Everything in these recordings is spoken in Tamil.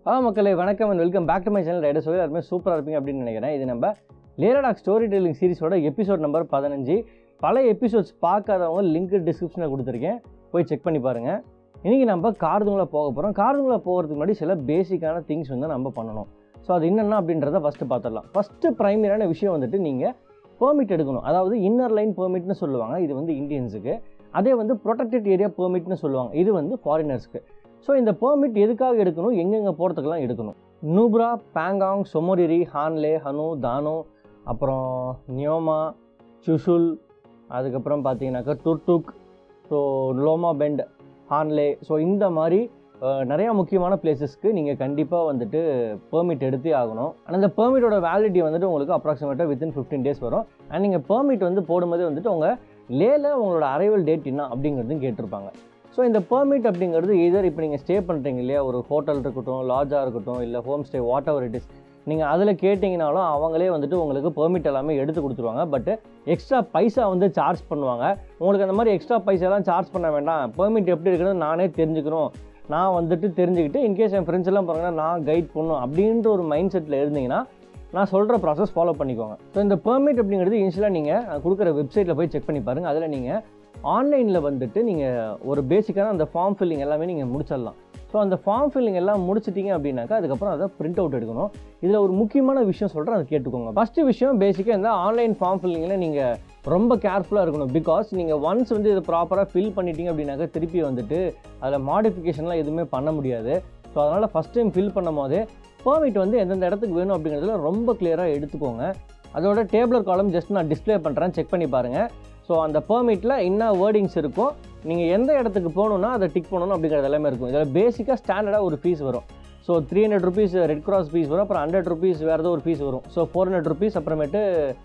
ஆ மக்களே வணக்கம் and welcome back to my channel rider சொல்லி எல்லாருமே சூப்பராக இருப்பீங்க அப்படின்னு நினைக்கிறேன் இது நம்ம லேரடாக் ஸ்டோரி டெல்லிங் சீரிஸோட எபிசோட் நம்பர் பதினஞ்சு பல எபிசோட்ஸ் பார்க்காதவங்க லிங்க் டிஸ்கிரிப்ஷனில் கொடுத்துருக்கேன் போய் செக் பண்ணி பாருங்கள் இன்றைக்கி நம்ம கார்துங்களை போக போகிறோம் கார்துங்களை போகிறதுக்கு முன்னாடி சில பேசிக்கான திங்ஸ் வந்து நம்ம பண்ணணும் ஸோ அது என்னென்ன அப்படின்றத ஃபஸ்ட்டு பார்த்துடலாம் ஃபஸ்ட்டு ப்ரைமரியான விஷயம் வந்துட்டு நீங்கள் பெர்மிட் எடுக்கணும் அதாவது இன்னர் லைன் பெர்மிட்னு சொல்லுவாங்க இது வந்து இந்தியன்ஸுக்கு அதே வந்து ப்ரொடெக்டட் ஏரியா பெர்மிட்னு சொல்லுவாங்க இது வந்து ஃபாரினர்ஸ்க்கு ஸோ இந்த பெர்மிட் எதுக்காக எடுக்கணும் எங்கெங்கே போகிறதுக்கெல்லாம் எடுக்கணும் நூப்ரா பேங்காங் சொமோரிரி ஹான்லே ஹனு தானோ அப்புறம் நியோமா சுஷுல் அதுக்கப்புறம் பார்த்தீங்கன்னாக்கா Turtuk so Loma bend Hanle so இந்த மாதிரி அஹ், நிறையா முக்கியமான பிளேசஸ்க்கு நீங்கள் கண்டிப்பாக வந்துட்டு பெர்மிட் எடுத்தே ஆகணும் ஆனால் இந்த பெர்மிட்டோட வேலிடிட்டி வந்துட்டு உங்களுக்கு அப்ராக்சிமேட்டாக வித்தின் ஃபிஃப்டீன் டேஸ் வரும் அண்ட் நீங்கள் பெர்மிட் வந்து போடும்போது வந்துட்டு உங்கள் லேல உங்களோட அரைவல் டேட் என்ன அப்படிங்கிறதும் கேட்டிருப்பாங்க ஸோ இந்த பெர்மிட் அப்படிங்கிறது எதர் இப்போ நீங்கள் ஸ்டே பண்ணுறீங்க இல்லையா ஒரு ஹோட்டல் இருக்கட்டும் லாட்ஜாக இருக்கட்டும் இல்லை home stay whatever it is நீங்கள் அதில் கேட்டிங்கனாலும் அவங்களே வந்துட்டு உங்களுக்கு பெர்மிட் எல்லாமே எடுத்து கொடுத்துருவாங்க பட் எக்ஸ்ட்ரா பைசா வந்து சார்ஜ் பண்ணுவாங்க உங்களுக்கு அந்த மாதிரி எக்ஸ்ட்ரா பைசாலாம் சார்ஜ் பண்ண வேண்டாம் பெர்மிட் எப்படி இருக்குன்னு நானே தெரிஞ்சுக்கணும் நான் வந்துட்டு தெரிஞ்சுக்கிட்டு இன்கேஸ் என் ஃப்ரெண்ட்ஸ் எல்லாம் பாருங்கன்னா நான் கைட் பண்ணும் அப்படின்ற ஒரு மைண்ட் செட்டில் இருந்தீங்கன்னா நான் சொல்கிற ப்ராசஸ் ஃபாலோ பண்ணிக்கோங்க ஸோ இந்த பெர்மிட் அப்படிங்கிறது இனிஷியலாக நீங்கள் கொடுக்குற வெப்சைட்டில் போய் செக் பண்ணி பாருங்கள் அதில் நீங்கள் ஆன்லைனில் வந்துட்டு நீங்கள் ஒரு பேசிக்கான அந்த ஃபார்ம் ஃபில்லிங் எல்லாமே நீங்கள் முடிச்சிடலாம் ஸோ அந்த ஃபார்ம் ஃபில்லிங் எல்லாம் முடிச்சிட்டிங்க அப்படின்னாக்கா அதுக்கப்புறம் அதை பிரிண்ட் அவுட் எடுக்கணும் இதில் ஒரு முக்கியமான விஷயம் சொல்கிறேன் அதை கேட்டுக்கோங்க ஃபஸ்ட்டு விஷயம் பேசிக்காக இந்த ஆன்லைன் ஃபார்ம் ஃபில்லிங்கில் நீங்கள் ரொம்ப கேர்ஃபுல்லாக இருக்கணும் பிகாஸ் நீங்கள் ஒன்ஸ் வந்து இதை ப்ராப்பராக ஃபில் பண்ணிட்டீங்க அப்படின்னாக்கா திருப்பி வந்துட்டு அதில் மாடிஃபிகேஷன்லாம் எதுவுமே பண்ண முடியாது ஸோ அதனால் ஃபஸ்ட் டைம் ஃபில் பண்ணும் போதே பெர்மிட் வந்து எந்தெந்த இடத்துக்கு வேணும் அப்படிங்கிறதுல ரொம்ப கிளியராக எடுத்துக்கோங்க அதோட டேபிளர் காலம் ஜஸ்ட் நான் டிஸ்ப்ளே பண்ணுறேன் செக் பண்ணி பாருங்கள் ஸோ அந்த பெர்மிட்டில் என்ன வேர்டிங்ஸ் இருக்கோ நீங்கள் எந்த இடத்துக்கு போகணுன்னா அதை டிக் பண்ணணும் அப்படிங்கிறது எல்லாமே இருக்கும் இதில் பேசிக்காக ஸ்டாண்டர்டாக ஒரு ஃபீஸ் வரும் so three hundred rupees red cross fees வரும் அப்புறம் ஹண்ட்ரட் ருபீஸ் வேறு ஏதோ ஒரு ஃபீஸ் வரும் ஸோ ஃபோர் ஹண்ட்ரட் ருபீஸ் அப்புறமேட்டு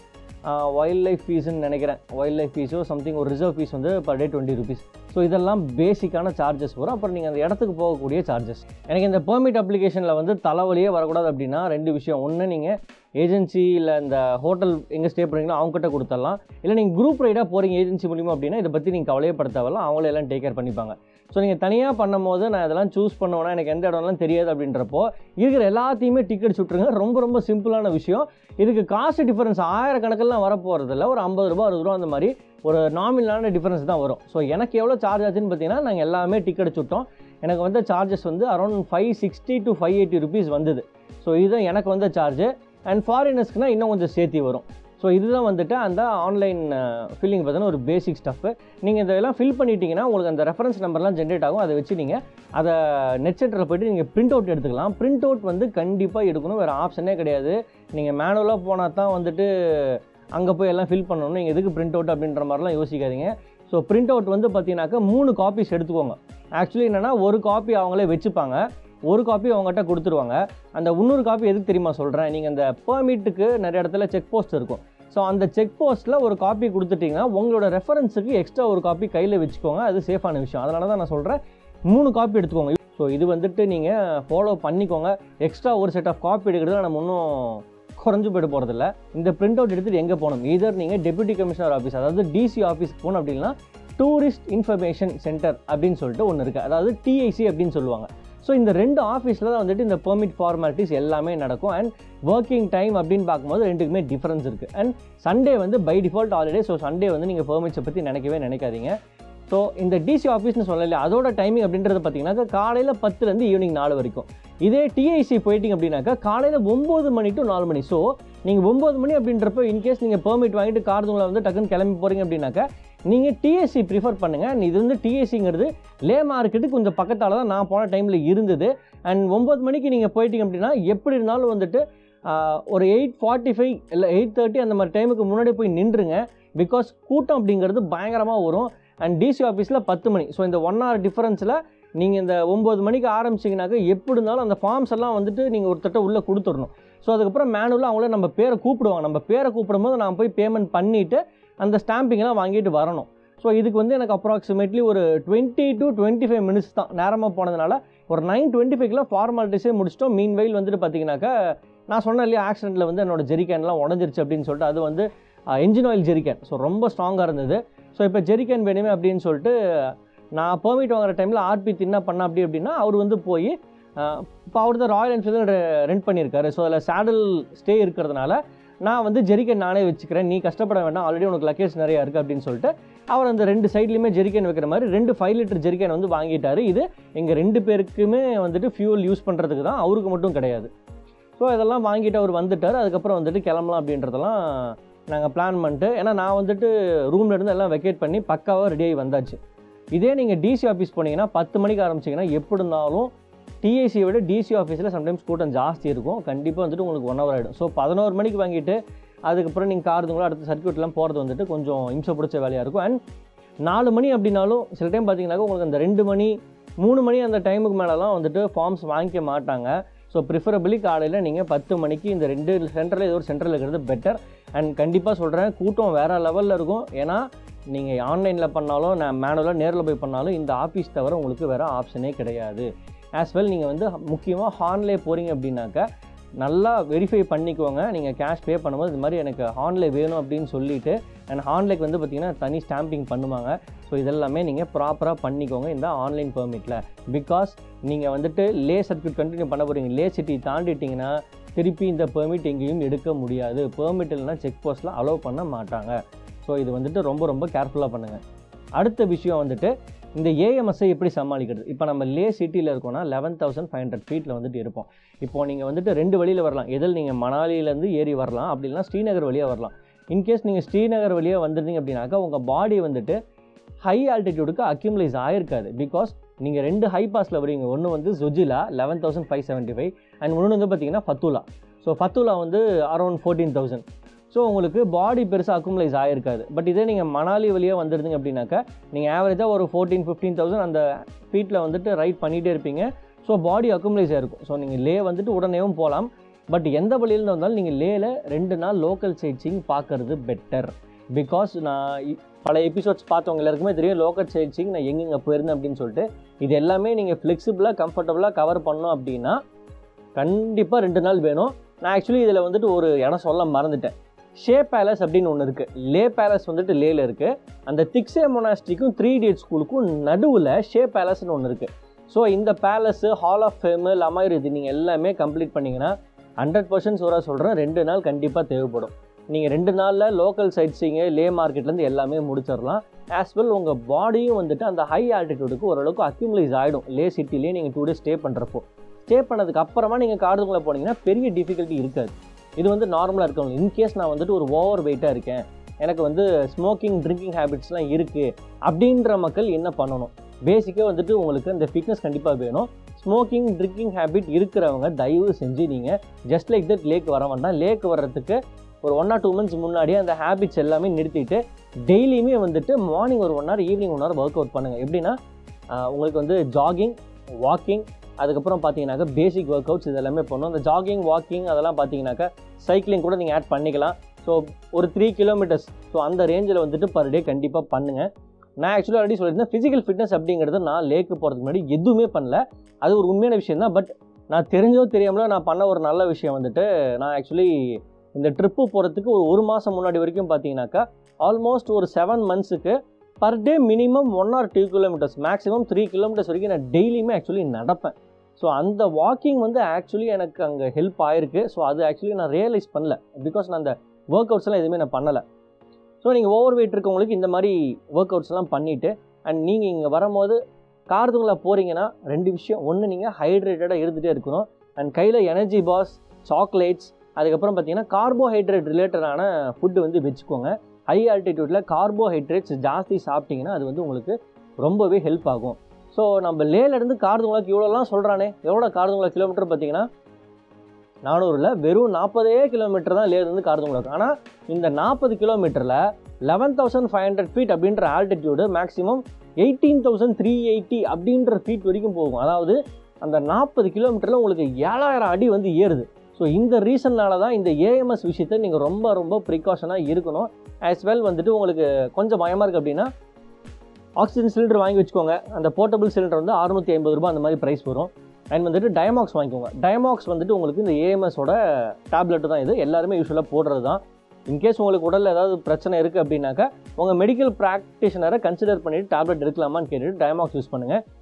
வைல்ட் லைஃப் ஃபீஸ்ன்னு நினைக்கிறேன் வைல்ட் லைஃப் ஃபீஸோ சம்திங் ஒரு ரிசர்வ் ஃபீஸ் வந்து per day twenty rupees so இதெல்லாம் பேசிக்கான சார்ஜஸ் வரும் அப்புறம் நீங்கள் அந்த இடத்துக்கு போகக்கூடிய சார்ஜஸ் எனக்கு இந்த பெர்மிட் அப்ளிகேஷனில் வந்து தலைவலியே வரக்கூடாது அப்படின்னா ரெண்டு விஷயம் ஒன்று நீங்கள் ஏஜென்சி இல்லை இந்த ஹோட்டல் எங்கே ஸ்டே பண்ணுறீங்களோ அவங்ககிட்ட கொடுத்துடலாம் இல்லை நீங்கள் குரூப் ரைடாக போகிறீங்க ஏஜென்சி மூலிமா அப்படின்னா இதை பற்றி நீங்கள் கவலையே பட தேவையில்ல அவங்களே எல்லாம் டேக் கேர் பண்ணிப்பாங்க ஸோ நீங்கள் தனியாக பண்ணும்போது நான் இதெல்லாம் சூஸ் பண்ணுவேன்னா எனக்கு எந்த இடம்லாம் தெரியாது அப்படின்றப்போ இருக்கிற எல்லாத்தையுமே டிக்கெட் சுட்டுருங்க ரொம்ப ரொம்ப சிம்பிளான விஷயம் இதுக்கு காசு டிஃபரன்ஸ் ஆயிரக்கணக்கெல்லாம் வரப்போகிறதில்ல ஒரு ஐம்பது ரூபா அறுபது ரூபா அந்த மாதிரி ஒரு நாமினலான டிஃபரன்ஸ் தான் வரும் ஸோ எனக்கு எவ்வளோ சார்ஜ் ஆச்சுன்னு பார்த்தீங்கன்னா நாங்கள் எல்லாமே டிக்கெட் சுட்டோம் எனக்கு வந்து சார்ஜஸ் வந்து around five sixty to five eighty rupees வந்தது ஸோ இதுதான் எனக்கு வந்த சார்ஜு அண்ட் ஃபாரினர்ஸ்க்குனா இன்னும் கொஞ்சம் சேர்த்தி வரும் ஸோ இதுதான் வந்துட்டு அந்த ஆன்லைன் ஃபில்லிங் பார்த்தீங்கன்னா ஒரு பேசிக் ஸ்டஃப்பு நீங்கள் இதெல்லாம் ஃபில் பண்ணிட்டீங்கன்னா உங்களுக்கு அந்த ரெஃபரன்ஸ் நம்பர்லாம் ஜென்ரேட் ஆகும் அதை வச்சு நீங்கள் அதை நெட் சென்டரில் போய்ட்டு நீங்கள் பிரிண்ட் அவுட் எடுத்துக்கலாம் பிரிண்ட் அவுட் வந்து கண்டிப்பாக எடுக்கணும் வேறு ஆப்ஷனே கிடையாது நீங்கள் மேனுவலாக போனால் தான் வந்துட்டு அங்கே போய் எல்லாம் ஃபில் பண்ணணும் நீங்கள் எதுக்கு பிரிண்ட் அவுட் அப்படின்ற மாதிரிலாம் யோசிக்காதீங்க ஸோ பிரிண்ட் அவுட் வந்து பார்த்தீங்கன்னாக்கா மூணு காப்பீஸ் எடுத்துக்கோங்க ஆக்சுவலி என்னென்னா ஒரு காப்பி அவங்களே வச்சுப்பாங்க ஒரு காப்பி அவங்ககிட்ட கொடுத்துருவாங்க அந்த இன்னொரு காப்பி எதுக்கு தெரியுமா சொல்கிறேன் நீங்கள் அந்த பெர்மிட்டுக்கு நிறைய இடத்துல செக் போஸ்ட் இருக்கும் ஸோ அந்த செக் போஸ்ட்டில் ஒரு காப்பி கொடுத்துட்டிங்கன்னா உங்களோட ரெஃபரன்ஸுக்கு எக்ஸ்ட்ரா ஒரு காப்பி கையில் வச்சுக்கோங்க அது சேஃபான விஷயம் அதனால தான் நான் சொல்கிறேன் மூணு காப்பி எடுத்துக்கோங்க ஸோ இது வந்துட்டு நீங்கள் ஃபாலோ பண்ணிக்கோங்க எக்ஸ்ட்ரா ஒரு செட் ஆஃப் காப்பி எடுக்கிறதுல நம்ம இன்னும் குறைஞ்சு போயிட்டு போகிறதில்ல இந்த பிரிண்ட் அவுட் எடுத்துகிட்டு எங்கே போகணும் இதர் நீங்கள் டெபுட்டி கமிஷனர் ஆஃபீஸ் அதாவது டிசி ஆஃபீஸ்க்கு போகணும் அப்படின்னா டூரிஸ்ட் இன்ஃபர்மேஷன் சென்டர் அப்படின்னு சொல்லிட்டு ஒன்று இருக்குது அதாவது டிஐசி அப்படின்னு சொல்லுவாங்க ஸோ இந்த ரெண்டு ஆஃபீஸில் தான் வந்துட்டு இந்த பெர்மிட் ஃபார்மாலிட்டிஸ் எல்லாமே நடக்கும் அண்ட் ஒர்க்கிங் டைம் அப்படின்னு பார்க்கும்போது ரெண்டுக்குமே டிஃப்ரென்ஸ் இருக்குது அண்ட் சண்டே வந்து by default holiday so Sunday வந்து நீங்கள் பெர்மிட்ஸை பற்றி நினைக்கவே நினைக்காதீங்க ஸோ இந்த டிசி ஆஃபீஸ்னு சொல்லல அதோட டைமிங் அப்படின்றது பார்த்தீங்கன்னாக்கா காலையில் பத்துலேருந்து ஈவினிங் நாலு வரைக்கும் இதே டிஐசி போயிட்டீங்க அப்படின்னாக்கா காலையில் ஒம்பது மணி டு நாலு மணி ஸோ நீங்கள் ஒம்பது மணி அப்படின்றப்ப இன்கேஸ் நீங்கள் பெர்மிட் வாங்கிட்டு கார்துங்களை வந்து டக்குன்னு கிளம்பி போகிறீங்க அப்படின்னாக்கா நீங்கள் டிஎஸ்சி ப்ரிஃபர் பண்ணுங்கள் இது வந்து டிஎஸ்சிங்கிறது லே மார்க்கெட்டு கொஞ்சம் பக்கத்தால் தான் நான் போன டைமில் இருந்தது அண்ட் ஒம்பது மணிக்கு நீங்கள் போயிட்டீங்க அப்படின்னா எப்படி இருந்தாலும் வந்துட்டு ஆஹ், ஒரு எயிட் ஃபார்ட்டி ஃபைவ் இல்லை எயிட் தேர்ட்டி அந்த மாதிரி டைமுக்கு முன்னாடி போய் நின்றுங்க பிகாஸ் கூட்டம் அப்படிங்கிறது பயங்கரமாக வரும் அண்ட் டிசி ஆஃபீஸில் பத்து மணி ஸோ இந்த ஒன் ஹவர் டிஃபரன்ஸில் நீங்கள் இந்த ஒம்பது மணிக்கு ஆரம்பிச்சிங்கனாக்கா எப்படி இருந்தாலும் அந்த ஃபார்ம்ஸ் எல்லாம் வந்துட்டு நீங்கள் ஒருத்தட்ட உள்ளே கொடுத்துடணும் ஸோ அதுக்கப்புறம் மேனுவலாக அவங்களே நம்ம பேரை கூப்பிடுவாங்க நம்ம பேரை கூப்பிடும்போது நான் போய் பேமெண்ட் பண்ணிவிட்டு அந்த ஸ்டாம்பிங்லாம் வாங்கிட்டு வரணும் ஸோ இதுக்கு வந்து எனக்கு அப்ராக்சிமேட்லி ஒரு twenty to twenty five minutes தான் நேரமாக போனதுனால ஒரு நைன் டுவெண்ட்டி ஃபைவ்க்குலாம் ஃபார்மாலிட்டிஸே முடிச்சிட்டோம் மீன் வெயில் வந்துட்டு பார்த்தீங்கன்னாக்கா நான் சொன்னேன் இல்லையா ஆக்சிடெண்ட்டில் வந்து என்னோட ஜெரிகேன்லாம் உடஞ்சிருச்சு அப்படின்னு சொல்லிட்டு அது வந்து என்ஜின் ஆயில் ஜெரிகேன் ஸோ ரொம்ப ஸ்ட்ராங்காக இருந்தது ஸோ இப்போ ஜெரிகேன் வேணுமே அப்படின்னு சொல்லிட்டு நான் பெர்மிட் வாங்குற டைமில் ஆர்பி என்ன பண்ண அப்படி அப்படின்னா அவர் வந்து போய் இப்போ அவர் தான் ராயல் என்ஃபீல்டு ரெண்ட் பண்ணியிருக்காரு ஸோ அதில் சேடல் ஸ்டே இருக்கிறதுனால நான் வந்து ஜெரிக்கன் நானே வச்சுக்கிறேன் நீ கஷ்டப்பட வேண்டாம் ஆல்ரெடி உனக்கு லக்கேஜ் நிறையா இருக்குது அப்படின்னு சொல்லிட்டு அவர் அந்த ரெண்டு சைட்லையுமே ஜெரிக்கன் வைக்கிற மாதிரி ரெண்டு ஃபைவ் லிட்டர் ஜெரிக்கன் வந்து வாங்கிட்டாரு இது எங்கள் ரெண்டு பேருக்குமே வந்துட்டு ஃபியூல் யூஸ் பண்ணுறதுக்கு தான் அவருக்கு மட்டும் கிடையாது ஸோ இதெல்லாம் வாங்கிட்டு அவர் வந்துட்டார் அதுக்கப்புறம் வந்துட்டு கிளம்பலாம் அப்படின்றதெல்லாம் நாங்கள் பிளான் பண்ணிட்டு ஏன்னா நான் வந்துட்டு ரூம்ல இருந்து எல்லாம் வெக்கேட் பண்ணி பக்காவாக ரெடி ஆகி வந்தாச்சு இதே நீங்கள் டிசி ஆஃபீஸ் போனீங்கன்னா பத்து மணிக்கு ஆரம்பிச்சிங்கன்னா எப்படி இருந்தாலும் டிஐசியை விட டிசி ஆஃபீஸில் சம்டைம்ஸ் கூட்டம் ஜாஸ்தி இருக்கும் கண்டிப்பாக வந்துட்டு உங்களுக்கு ஒன் ஹவர் ஆகிடும் ஸோ பதினோரு மணிக்கு வாங்கிட்டு அதுக்கப்புறம் நீங்கள் காருதுங்களோ அடுத்த சர்க்கியூட்லாம் போகிறது வந்துட்டு கொஞ்சம் இம்சை பிடிச்ச வேலையாக இருக்கும் அண்ட் நாலு மணி அப்படின்னாலும் சில டைம் பார்த்தீங்கன்னாக்கா உங்களுக்கு அந்த ரெண்டு மணி மூணு மணி அந்த டைமுக்கு மேலெலாம் வந்துட்டு ஃபார்ம்ஸ் வாங்கிக்க மாட்டாங்க ஸோ ப்ரிஃபரபிளி காலையில் நீங்கள் பத்து மணிக்கு இந்த ரெண்டு சென்டரில் ஏதோ ஒரு சென்டரில் இருக்கிறது பெட்டர் அண்ட் கண்டிப்பாக சொல்கிறேன் கூட்டம் வேறு லெவலில் இருக்கும் ஏன்னா நீங்கள் ஆன்லைனில் பண்ணாலும் நான் மேனுவலாக நேரில் போய் பண்ணாலும் இந்த ஆஃபீஸ் தவிர உங்களுக்கு வேறு ஆப்ஷனே கிடையாது ஆஸ் வெல் நீங்கள் வந்து முக்கியமாக ஹார்ன்லே போகிறீங்க அப்படின்னாக்கா நல்லா வெரிஃபை பண்ணிக்கோங்க நீங்கள் கேஷ் பே பண்ணும்போது இது மாதிரி எனக்கு ஹார்ன்லே வேணும் அப்படின்னு சொல்லிட்டு அண்ட் ஹார்ன்லேக்கு வந்து பார்த்தீங்கன்னா தனி ஸ்டாம்பிங் பண்ணுவாங்க ஸோ இதெல்லாமே நீங்கள் ப்ராப்பராக பண்ணிக்கோங்க இந்த ஆன்லைன் பெர்மிட்டில் பிகாஸ் நீங்கள் வந்துட்டு லே சர்க்கியூட் கண்டினியூ பண்ண போகிறீங்க லே சிட்டி தாண்டிட்டிங்கன்னா திருப்பி இந்த பெர்மிட் எங்கேயும் எடுக்க முடியாது பெர்மிட் இல்லைனா செக் போஸ்ட்டில் அலோவ் பண்ண மாட்டாங்க ஸோ இது வந்துட்டு ரொம்ப ரொம்ப கேர்ஃபுல்லாக பண்ணுங்கள் அடுத்த விஷயம் வந்துட்டு இந்த ஏஎம்எஸ்ஸை எப்படி சமாளிக்கிறது இப்போ நம்ம லே சிட்டியில் இருக்கோம்னா லெவன் தௌசண்ட் ஃபைவ் ஹண்ட்ரட் ஃபீட்டில் வந்துட்டு இருப்போம் இப்போ நீங்கள் வந்துட்டு ரெண்டு வழியில் வரலாம் எதில் நீங்கள் மணாலியிலேருந்து ஏறி வரலாம் அப்படி இல்லைனா ஸ்ரீநகர் வழியாக வரலாம் இன்கேஸ் நீங்கள் ஸ்ரீநகர் வழியாக வந்துருந்தீங்க அப்படின்னாக்கா உங்கள் பாடி வந்துட்டு ஹை ஆல்டிடியூடுக்கு அக்யூமலைஸ் ஆயிருக்காது பிகாஸ் நீங்கள் ரெண்டு ஹை பாஸில் வரீங்க ஒன்று வந்து Zojila eleven thousand five seventy five and இன்னொன்று வந்து பார்த்தீங்கன்னா ஃபத்துலா ஸோ ஃபத்துலா வந்து அரௌண்ட் ஃபோர்டீன் தௌசண்ட் ஸோ உங்களுக்கு பாடி பெருசாக அக்குமுலைஸ் ஆகிருக்காது பட் இதே நீங்கள் மணாலி வழியாக வந்துருந்தீங்க அப்படின்னாக்கா நீங்கள் ஆவரேஜாக ஒரு ஃபோர்டீன் ஃபிஃப்டீன் தௌசண்ட் அந்த ஃபீட்டில் வந்துட்டு ரைட் பண்ணிகிட்டே இருப்பீங்க ஸோ பாடி அக்குமுலைஸ் ஆகிருக்கும் ஸோ நீங்கள் லே வந்துட்டு உடனேவும் போகலாம் பட் எந்த வழியிலேருந்து வந்தாலும் நீங்கள் லேல ரெண்டு நாள் local sightseeing better because நான் இ- பல எபிசோட்ஸ் பார்த்தவங்க எல்லாருக்குமே தெரியும் லோக்கல் சைட் சீங் நான் எங்கெங்கே போயிருந்தேன் அப்படின்னு சொல்லிட்டு இது எல்லாமே நீங்கள் ஃப்ளெக்சிபிளாக கம்ஃபர்டபுளாக கவர் பண்ணோம் அப்படின்னா கண்டிப்பாக ரெண்டு நாள் வேணும் நான் ஆக்சுவலி இதில் வந்துட்டு ஒரு இடம் சொல்ல மறந்துட்டேன் ஷே பேலஸ் அப்படின்னு ஒன்று இருக்குது லே பேலஸ் வந்துட்டு லேல இருக்குது அந்த திக்ஸே மொனாஸ்ட்ரிக்கும் த்ரீ டேட் ஸ்கூலுக்கும் நடுவில் ஷே பேலஸ்னு ஒன்று இருக்குது ஸோ இந்த palace hall of fame Lamayuru இது நீங்கள் எல்லாமே கம்ப்ளீட் பண்ணிங்கன்னா ஹண்ட்ரட் பர்சன்ட் சூறாக சொல்கிறேன் ரெண்டு நாள் கண்டிப்பாக தேவைப்படும் நீங்கள் ரெண்டு நாளில் லோக்கல் சைட் சீங்க லே மார்க்கெட்லேருந்து எல்லாமே முடிச்சிடலாம் ஆஸ் வெல் உங்கள் பாடியும் வந்துட்டு அந்த ஹை ஆல்டிடியூடுக்கு ஓரளவுக்கு அக்யூமலைஸ் ஆகிடும் லே சிட்டிலே நீங்கள் டூ டேஸ் ஸ்டே பண்ணுறப்போ ஸ்டே பண்ணதுக்கு அப்புறமா நீங்கள் காடுக்குள்ளே போனீங்கன்னா பெரிய டிஃபிகல்ட்டி இருக்காது இது வந்து நார்மலாக இருக்கவங்க இன்கேஸ் நான் வந்துட்டு ஒரு ஓவர் வெயிட்டாக இருக்கேன் எனக்கு வந்து ஸ்மோக்கிங் ட்ரிங்கிங் ஹேபிட்ஸ்லாம் இருக்குது அப்படின்ற மக்கள் என்ன பண்ணணும் பேசிக்காக வந்துட்டு உங்களுக்கு இந்த ஃபிட்னஸ் கண்டிப்பாக வேணும் ஸ்மோக்கிங் ட்ரிங்கிங் ஹேபிட் இருக்கிறவங்க தயவு செஞ்சு நீங்கள் ஜஸ்ட் லைக் தட் லேக் வர வேண்டாம் லேக் வர்றதுக்கு ஒரு ஒன் ஆர் டூ மந்த்ஸ் முன்னாடியே அந்த ஹேபிட்ஸ் எல்லாமே நிறுத்திட்டு டெய்லியுமே வந்துட்டு மார்னிங் ஒரு one hour evening one hour work out பண்ணுங்கள் எப்படின்னா ஆஹ் உங்களுக்கு வந்து ஜாகிங் வாக்கிங் அதுக்கப்புறம் பார்த்தீங்கன்னாக்கா பேசிக் ஒர்க் அவுட்ஸ் இது எல்லாமே பண்ணும் அந்த ஜாகிங் வாக்கிங் அதெல்லாம் பார்த்தீங்கன்னாக்கா சைக்கிளிங் கூட நீங்கள் ஆட் பண்ணிக்கலாம் ஸோ ஒரு த்ரீ கிலோமீட்டர்ஸ் ஸோ அந்த ரேஞ்சில் வந்துட்டு பர் டே கண்டிப்பாக பண்ணுங்கள் நான் ஆக்சுவலாக ஆல்ரெடி சொல்லியிருந்தேன் ஃபிசிக்கல் ஃபிட்னஸ் அப்படிங்கிறது நான் லேக்கு போகிறதுக்கு முன்னாடி எதுவுமே பண்ணல அது ஒரு உண்மையான விஷயம் தான் பட் நான் தெரிஞ்சோ தெரியாமலோ நான் பண்ண ஒரு நல்ல விஷயம் வந்துட்டு நான் ஆக்சுவலி இந்த ட்ரிப்பு போகிறதுக்கு ஒரு ஒரு மாதம் முன்னாடி வரைக்கும் பார்த்தீங்கன்னாக்கா ஆல்மோஸ்ட் ஒரு செவன் மந்த்ஸுக்கு per day minimum one or two kilometres maximum three kilometres வரைக்கும் நான் டெய்லியுமே ஆக்சுவலி நடப்பேன் ஸோ அந்த வாக்கிங் வந்து ஆக்சுவலி எனக்கு அங்கே ஹெல்ப் ஆயிருக்கு ஸோ அது ஆக்சுவலி நான் ரியலைஸ் பண்ணல பிகாஸ் நான் அந்த ஒர்க் அவுட்ஸ்லாம் எதுவுமே நான் பண்ணலை ஸோ நீங்கள் ஓவர் வெயிட் இருக்கவங்களுக்கு இந்த மாதிரி ஒர்க் அவுட்ஸ்லாம் பண்ணிவிட்டு அண்ட் நீங்கள் இங்கே வரும்போது காரத்துக்குள்ளே போகிறீங்கன்னா ரெண்டு விஷயம் ஒன்று நீங்கள் ஹைட்ரேட்டடாக இருந்துகிட்டே இருக்கணும் அண்ட் கையில் எனர்ஜி பாஸ் சாக்லேட்ஸ் அதுக்கப்புறம் பார்த்தீங்கன்னா கார்போஹைட்ரேட் ரிலேட்டடான ஃபுட்டு வந்து வச்சுக்கோங்க ஹை ஆல்டிடியூட்டில் கார்போஹைட்ரேட்ஸ் ஜாஸ்தி சாப்பிட்டீங்கன்னா அது வந்து உங்களுக்கு ரொம்பவே ஹெல்ப் ஆகும் ஸோ நம்ம லேலேருந்து காரதுங்குளாக்கு இவ்வளோலாம் சொல்கிறானே எவ்வளோ காரதுங்குளா கிலோமீட்டர் பார்த்தீங்கன்னா நானூறில் வெறும் நாற்பதே கிலோமீட்டர் தான் லேருந்து காரதுங்குளாக்கு ஆனால் இந்த நாற்பது கிலோமீட்டரில் eleven thousand five hundred feet அப்படின்ற altitude maximum eighteen thousand three eighty அப்படின்ற ஃபீட் வரைக்கும் போகும் அதாவது அந்த நாற்பது கிலோமீட்டரில் உங்களுக்கு ஏழாயிரம் அடி வந்து ஏறுது ஸோ இந்த ரீசன்னால தான் இந்த ஏஎம்எஸ் விஷயத்தை நீங்கள் ரொம்ப ரொம்ப ப்ரிகாஷனாக இருக்கணும் ஆஸ் வெல் வந்துட்டு உங்களுக்கு கொஞ்சம் பயமாக இருக்குது அப்படின்னா ஆக்சிஜன் சிலிண்டர் வாங்கி வச்சுக்கோங்க அந்த போர்ட்டபிள் சிலிண்டர் வந்து அறுநூற்றி ஐம்பது ரூபாய் அந்த மாதிரி ப்ரைஸ் வரும் அண்ட் வந்துட்டு டயமாக்ஸ் வாங்கிக்கோங்க டயமாக்ஸ் வந்துட்டு உங்களுக்கு இந்த ஏஎம்எஸோட டேப்லெட் தான் இது எல்லாருமே யூஸ்வலாக போடுறது தான் இன்கேஸ் உங்களுக்கு உடலில் ஏதாவது பிரச்சனை இருக்குது அப்படின்னாக்கா உங்கள் மெடிக்கல் ப்ராக்டிஷனரை கன்சிடர் பண்ணிவிட்டு டேப்லெட் எடுக்கலாமான்னு கேட்டுட்டு டயமாக்ஸ் யூஸ் பண்ணுங்கள்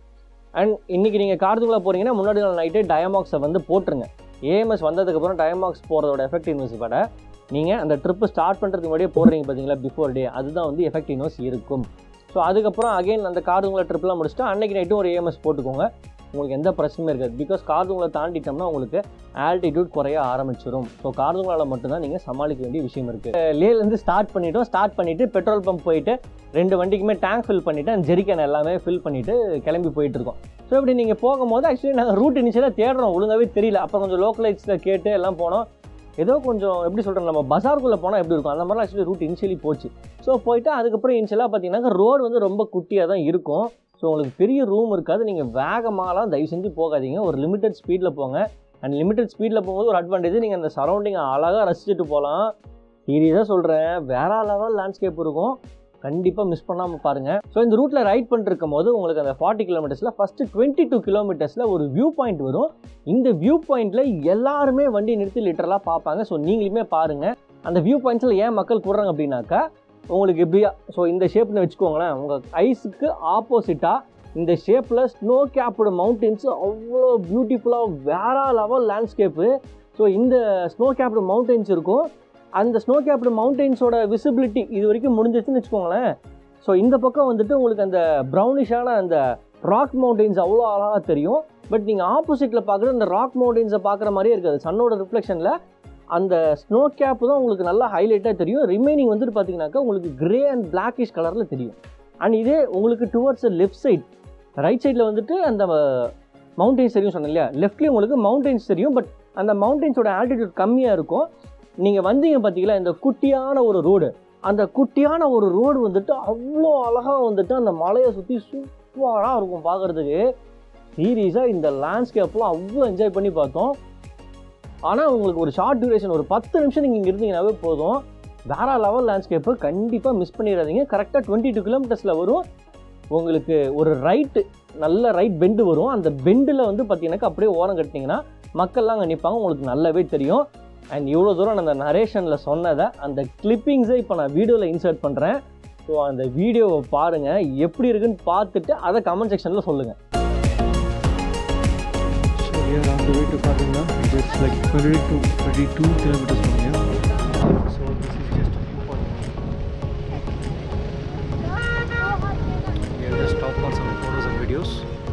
அண்ட் இன்றைக்கி நீங்கள் கார்துக்குள்ளே போகிறீங்கன்னா முன்னாடி நாள் நைட்டே டயமாக்ஸை வந்து போட்டுருங்க ஏஎம்எஸ் வந்ததுக்கப்புறம் டயமாக்ஸ் போகிறதோட எஃபெக்டிவ்னஸ் விட நீங்கள் அந்த ட்ரிப்பு ஸ்டார்ட் பண்ணுறதுக்கு முன்னாடியே போடுறீங்க பார்த்தீங்களா பிஃபோர் டே அதுதான் வந்து எஃபெக்டிவ்னஸ் இருக்கும் ஸோ அதுக்கப்புறம் அகைன் அந்த கார்துங்களை ட்ரிப்லாம் முடிச்சுட்டு அன்னைக்கு நைட்டும் ஒரு ஏஎம்எஸ் போட்டுக்கோங்க உங்களுக்கு எந்த பிரச்சனையும் இருக்காது பிகாஸ் கார்துங்களை தாண்டிட்டோம்னா உங்களுக்கு ஆல்டிடியூட் குறைய ஆரம்பிச்சிடும் ஸோ கார்துங்களால் மட்டும்தான் நீங்கள் சமாளிக்க வேண்டிய விஷயம் இருக்குது லேலேருந்து ஸ்டார்ட் பண்ணிட்டோம் ஸ்டார்ட் பண்ணிவிட்டு பெட்ரோல் பம்ப் போயிட்டு ரெண்டு வண்டிக்குமே டேங்க் ஃபில் பண்ணிவிட்டு அந்த ஜெரிக்கன் எல்லாமே ஃபில் பண்ணிவிட்டு கிளம்பி போயிட்டு இருக்கோம் ஸோ இப்படி நீங்கள் போகும்போது ஆக்சுவலி நாங்கள் ரூட் இனிஷியலாக தேடுறோம் ஒழுங்காகவே தெரியல அப்போ கொஞ்சம் லோக்கலைட்ஸில் கேட்டு எல்லாம் போனோம் ஏதோ கொஞ்சம் எப்படி சொல்கிறேன் நம்ம பஜாருக்குள்ளே போனால் எப்படி இருக்கும் அந்த மாதிரிலாம் ஆக்சுவலி ரூட் இனிஷியலி போச்சு ஸோ போயிட்டு அதுக்கப்புறம் இனிஷியலாக பார்த்தீங்கன்னா ரோடு வந்து ரொம்ப குட்டியாக தான் இருக்கும் ஸோ உங்களுக்கு பெரிய ரூம் இருக்காது நீங்கள் வேகமாகலாம் தயவு செஞ்சு போகாதீங்க ஒரு லிமிட்டட் ஸ்பீடில் போங்க அண்ட் லிமிட்டட் ஸ்பீடில் போகும்போது ஒரு அட்வான்டேஜ் நீங்கள் அந்த சரௌண்டிங்கை அழகாக ரசிச்சுட்டு போகலாம் சீரியஸாக சொல்கிறேன் வேற லெவல் லேண்ட்ஸ்கேப் இருக்கும் கண்டிப்பாக மிஸ் பண்ணாமல் பாருங்கள் ஸோ இந்த ரூட்டில் ரைட் பண்ணிருக்கும் போது உங்களுக்கு அந்த ஃபார்ட்டி கிலோமீட்டர்ஸில் ஃபஸ்ட்டு டுவெண்ட்டி டூ கிலோமீட்டர்ஸில் ஒரு வியூ பாயிண்ட் வரும் இந்த வியூ பாயிண்ட்டில் எல்லாருமே வண்டி நிறுத்தி லிட்டரலாக பார்ப்பாங்க ஸோ நீங்களுமே பாருங்கள் அந்த வியூ பாயிண்ட்ஸில் ஏன் மக்கள் கூடுறாங்க அப்படின்னாக்கா உங்களுக்கு எப்படியா ஸோ இந்த ஷேப்னு வச்சுக்கோங்களேன் உங்கள் ஐஸுக்கு ஆப்போசிட்டாக இந்த ஷேப்பில் ஸ்னோ கேப்டு மவுண்டன்ஸ் அவ்வளோ பியூட்டிஃபுல்லாக வேற லெவல் லேண்ட்ஸ்கேப்பு ஸோ இந்த ஸ்னோ கேப்டு மவுண்டன்ஸ் இருக்கும் அந்த ஸ்னோ கேப்டு மவுண்டன்ஸோட விசிபிலிட்டி இது வரைக்கும் முடிஞ்சிச்சுன்னு வச்சுக்கோங்களேன் ஸோ இந்த பக்கம் வந்துட்டு உங்களுக்கு அந்த ப்ரௌனிஷான அந்த ராக் மவுண்டன்ஸ் அவ்வளோ அழகாக தெரியும் பட் நீங்கள் ஆப்போசிட்டில் பார்க்குற அந்த ராக் மவுண்டன்ஸை பார்க்குற மாதிரியே இருக்காது சன்னோட ரிஃப்ளெக்ஷனில் அந்த ஸ்னோ கேப் தான் உங்களுக்கு நல்லா ஹைலைட்டாக தெரியும் ரிமைனிங் வந்துட்டு பார்த்தீங்கன்னாக்கா உங்களுக்கு கிரே அண்ட் பிளாக்கிஷ் கலரில் தெரியும் அண்ட் இதே உங்களுக்கு டுவர்ட்ஸ் லெஃப்ட் சைட் ரைட் சைடில் வந்துட்டு அந்த மவுண்டன்ஸ் தெரியும் சொன்னேன் இல்லையா லெஃப்ட்லேயும் உங்களுக்கு மவுண்டன்ஸ் தெரியும் பட் அந்த மவுண்டன்ஸோட ஆல்டிடியூட் கம்மியாக இருக்கும் நீங்கள் வந்தீங்க பார்த்தீங்களா இந்த குட்டியான ஒரு ரோடு அந்த குட்டியான ஒரு ரோடு வந்துட்டு அவ்வளோ அழகாக வந்துட்டு அந்த மலையை சுற்றி சூப்பராக இருக்கும் பார்க்குறதுக்கு சீரியஸாக இந்த லேண்ட்ஸ்கேப்லாம் அவ்வளோ என்ஜாய் பண்ணி பார்த்தோம் ஆனால் உங்களுக்கு ஒரு ஷார்ட் டியூரேஷன் ஒரு பத்து நிமிஷம் நீங்கள் இங்கே இருந்தீங்கன்னாவே போதும் வேற லெவல் லேண்ட்ஸ்கேப்பு கண்டிப்பாக மிஸ் பண்ணிடாதீங்க கரெக்டாக டுவெண்ட்டி டூ கிலோமீட்டர்ஸில் வரும் உங்களுக்கு ஒரு ரைட்டு நல்ல ரைட் பெண்டு வரும் அந்த பெண்டில் வந்து பார்த்தீங்கன்னாக்கா அப்படியே ஓரம் கட்டினீங்கன்னா மக்கள்லாம் அங்கே நிற்பாங்க உங்களுக்கு நல்லாவே தெரியும் அண்ட் இவ்வளோ தூரம் நான் அந்த நரேஷனில் சொன்னதை அந்த கிளிப்பிங்ஸை இப்போ நான் வீடியோவில் இன்சர்ட் பண்ணுறேன் ஸோ அந்த வீடியோவை பாருங்கள் எப்படி இருக்குன்னு பார்த்துட்டு அதை கமெண்ட் செக்ஷனில் சொல்லுங்கள் So we are on the way to Karunga. It's like 20 to 22 kilometers from here. So this is just a viewpoint. We are just stop for some photos and videos.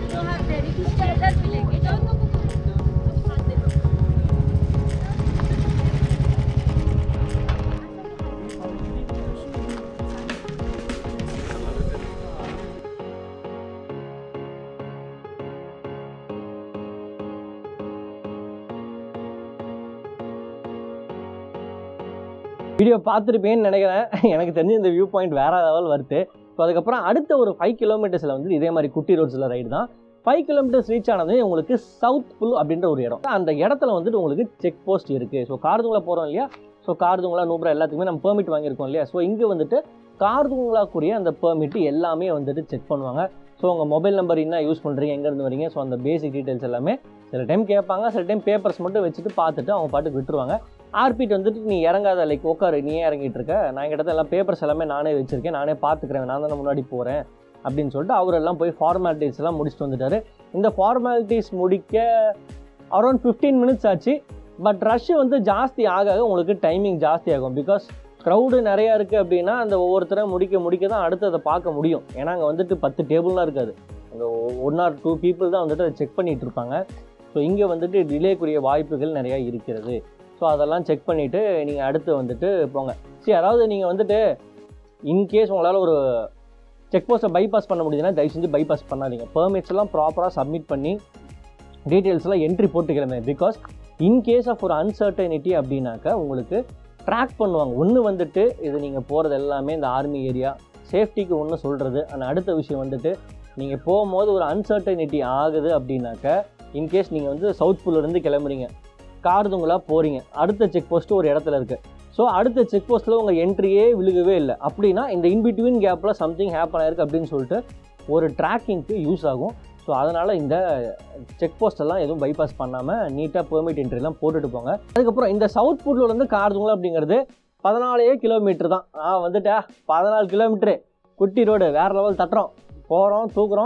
Video பார்த்துருப்பேன்னு நினைக்கிறேன் எனக்கு தெரிஞ்சு இந்த வியூ பாயிண்ட் வேற லெவல் வருது ஸோ அதுக்கப்புறம் அடுத்த ஒரு ஃபைவ் கிலோமீட்டர்ஸில் வந்து இதே மாதிரி குட்டி ரோட்ஸில் ரைடு தான் ஃபைவ் கிலோமீட்டர்ஸ் ரீச் ஆனது உங்களுக்கு சவுத் புல் அப்படின்ற ஒரு இடம் அந்த இடத்துல வந்துட்டு உங்களுக்கு செக் போஸ்ட் இருக்குது ஸோ கார்துங்களா போகிறோம் இல்லையா ஸோ கார்துங்களா நூப்ரா எல்லாத்துக்குமே நம்ம பெர்மிட் வாங்கியிருக்கோம் இல்லையா ஸோ இங்கே வந்துட்டு கார்துங்களாக்குரிய அந்த பெர்மிட் எல்லாமே வந்துட்டு செக் பண்ணுவாங்க ஸோ உங்கள் மொபைல் நம்பர் என்ன யூஸ் பண்ணுறீங்க எங்கேருந்து வரீங்க ஸோ அந்த பேசிக் டீட்டெயில்ஸ் எல்லாமே சில டைம் கேட்பாங்க சில டைம் பேப்பர்ஸ் மட்டும் வச்சுட்டு பார்த்துட்டு அவங்க பாட்டுக்கு விட்டுருவாங்க ஆர்பிட் வந்துட்டு நீ இறங்காத லைக் உட்காரு நீ ஏன் இறங்கிட்டு இருக்க நான் கிட்ட எல்லாம் பேப்பர்ஸ் எல்லாமே நானே வச்சிருக்கேன் நானே பார்த்துக்கிறேன் நான் தானே முன்னாடி போகிறேன் அப்படின்னு சொல்லிட்டு அவரெல்லாம் போய் ஃபார்மாலிட்டிஸ் எல்லாம் முடிச்சுட்டு வந்துட்டாரு இந்த ஃபார்மாலிட்டிஸ் முடிக்க அரௌண்ட் ஃபிஃப்டீன் மினிட்ஸ் ஆச்சு பட் ரஷ் வந்து ஜாஸ்தி ஆக ஆக உங்களுக்கு டைமிங் ஜாஸ்தி ஆகும் பிகாஸ் க்ரௌடு நிறையா இருக்குது அப்படின்னா அந்த ஒவ்வொருத்தரும் முடிக்க முடிக்க தான் அடுத்து அதை பார்க்க முடியும் ஏன்னா அங்கே வந்துட்டு பத்து டேபிள்லாம் இருக்காது அங்கே ஒன் ஆர் டூ பீப்புள் தான் வந்துட்டு அதை செக் பண்ணிட்டு இருப்பாங்க ஸோ இங்கே வந்துட்டு டிலேக்குரிய வாய்ப்புகள் நிறையா இருக்கிறது ஸோ அதெல்லாம் செக் பண்ணிவிட்டு நீங்கள் அடுத்து வந்துட்டு போங்க சரி அதாவது நீங்கள் வந்துட்டு இன்கேஸ் உங்களால் ஒரு செக் போஸ்ட்டை பைபாஸ் பண்ண முடியுதுன்னா தயவு செஞ்சு பைபாஸ் பண்ணாதீங்க பெர்மிட்ஸ் எல்லாம் ப்ராப்பராக சப்மிட் பண்ணி டீட்டெயில்ஸ்லாம் என்ட்ரி போட்டு கிளம்புங்க பிகாஸ் இன்கேஸ் ஆஃப் ஒரு அன்சர்டனிட்டி அப்படின்னாக்கா உங்களுக்கு ட்ராக் பண்ணுவாங்க ஒன்று வந்துட்டு இது நீங்கள் போகிறது எல்லாமே இந்த ஆர்மி ஏரியா சேஃப்டிக்கு ஒன்று சொல்கிறது ஆனால் அடுத்த விஷயம் வந்துட்டு நீங்கள் போகும்போது ஒரு அன்சர்டனிட்டி ஆகுது அப்படின்னாக்க இன்கேஸ் நீங்கள் வந்து சவுத் பூல்லேருந்து கிளம்புறீங்க கார்துங்களா போகிறீங்க அடுத்த செக் போஸ்ட்டு ஒரு இடத்துல இருக்குது ஸோ அடுத்த செக் போஸ்ட்டில் உங்கள் என்ட்ரியே விழுகவே இல்லை அப்படின்னா இந்த இன்பிட்வீன் கேப்பில் சம்திங் ஹேப்பன் ஆயிருக்கு அப்படின்னு சொல்லிட்டு ஒரு ட்ராக்கிங்க்கு யூஸ் ஆகும் ஸோ அதனால் இந்த செக் போஸ்ட் எல்லாம் எதுவும் பைபாஸ் பண்ணாமல் நீட்டாக பெர்மிட் என்ட்ரிலாம் போட்டுட்டு போங்க அதுக்கப்புறம் இந்த சவுத் பூர்லேருந்து கார்துங்களா அப்படிங்கிறது பதினாலே கிலோமீட்டர் தான் ஆ வந்துட்டா பதினாலு கிலோமீட்ரு குட்டி ரோடு வேறு லெவல் தட்டுறோம் போகிறோம் தூக்குறோம்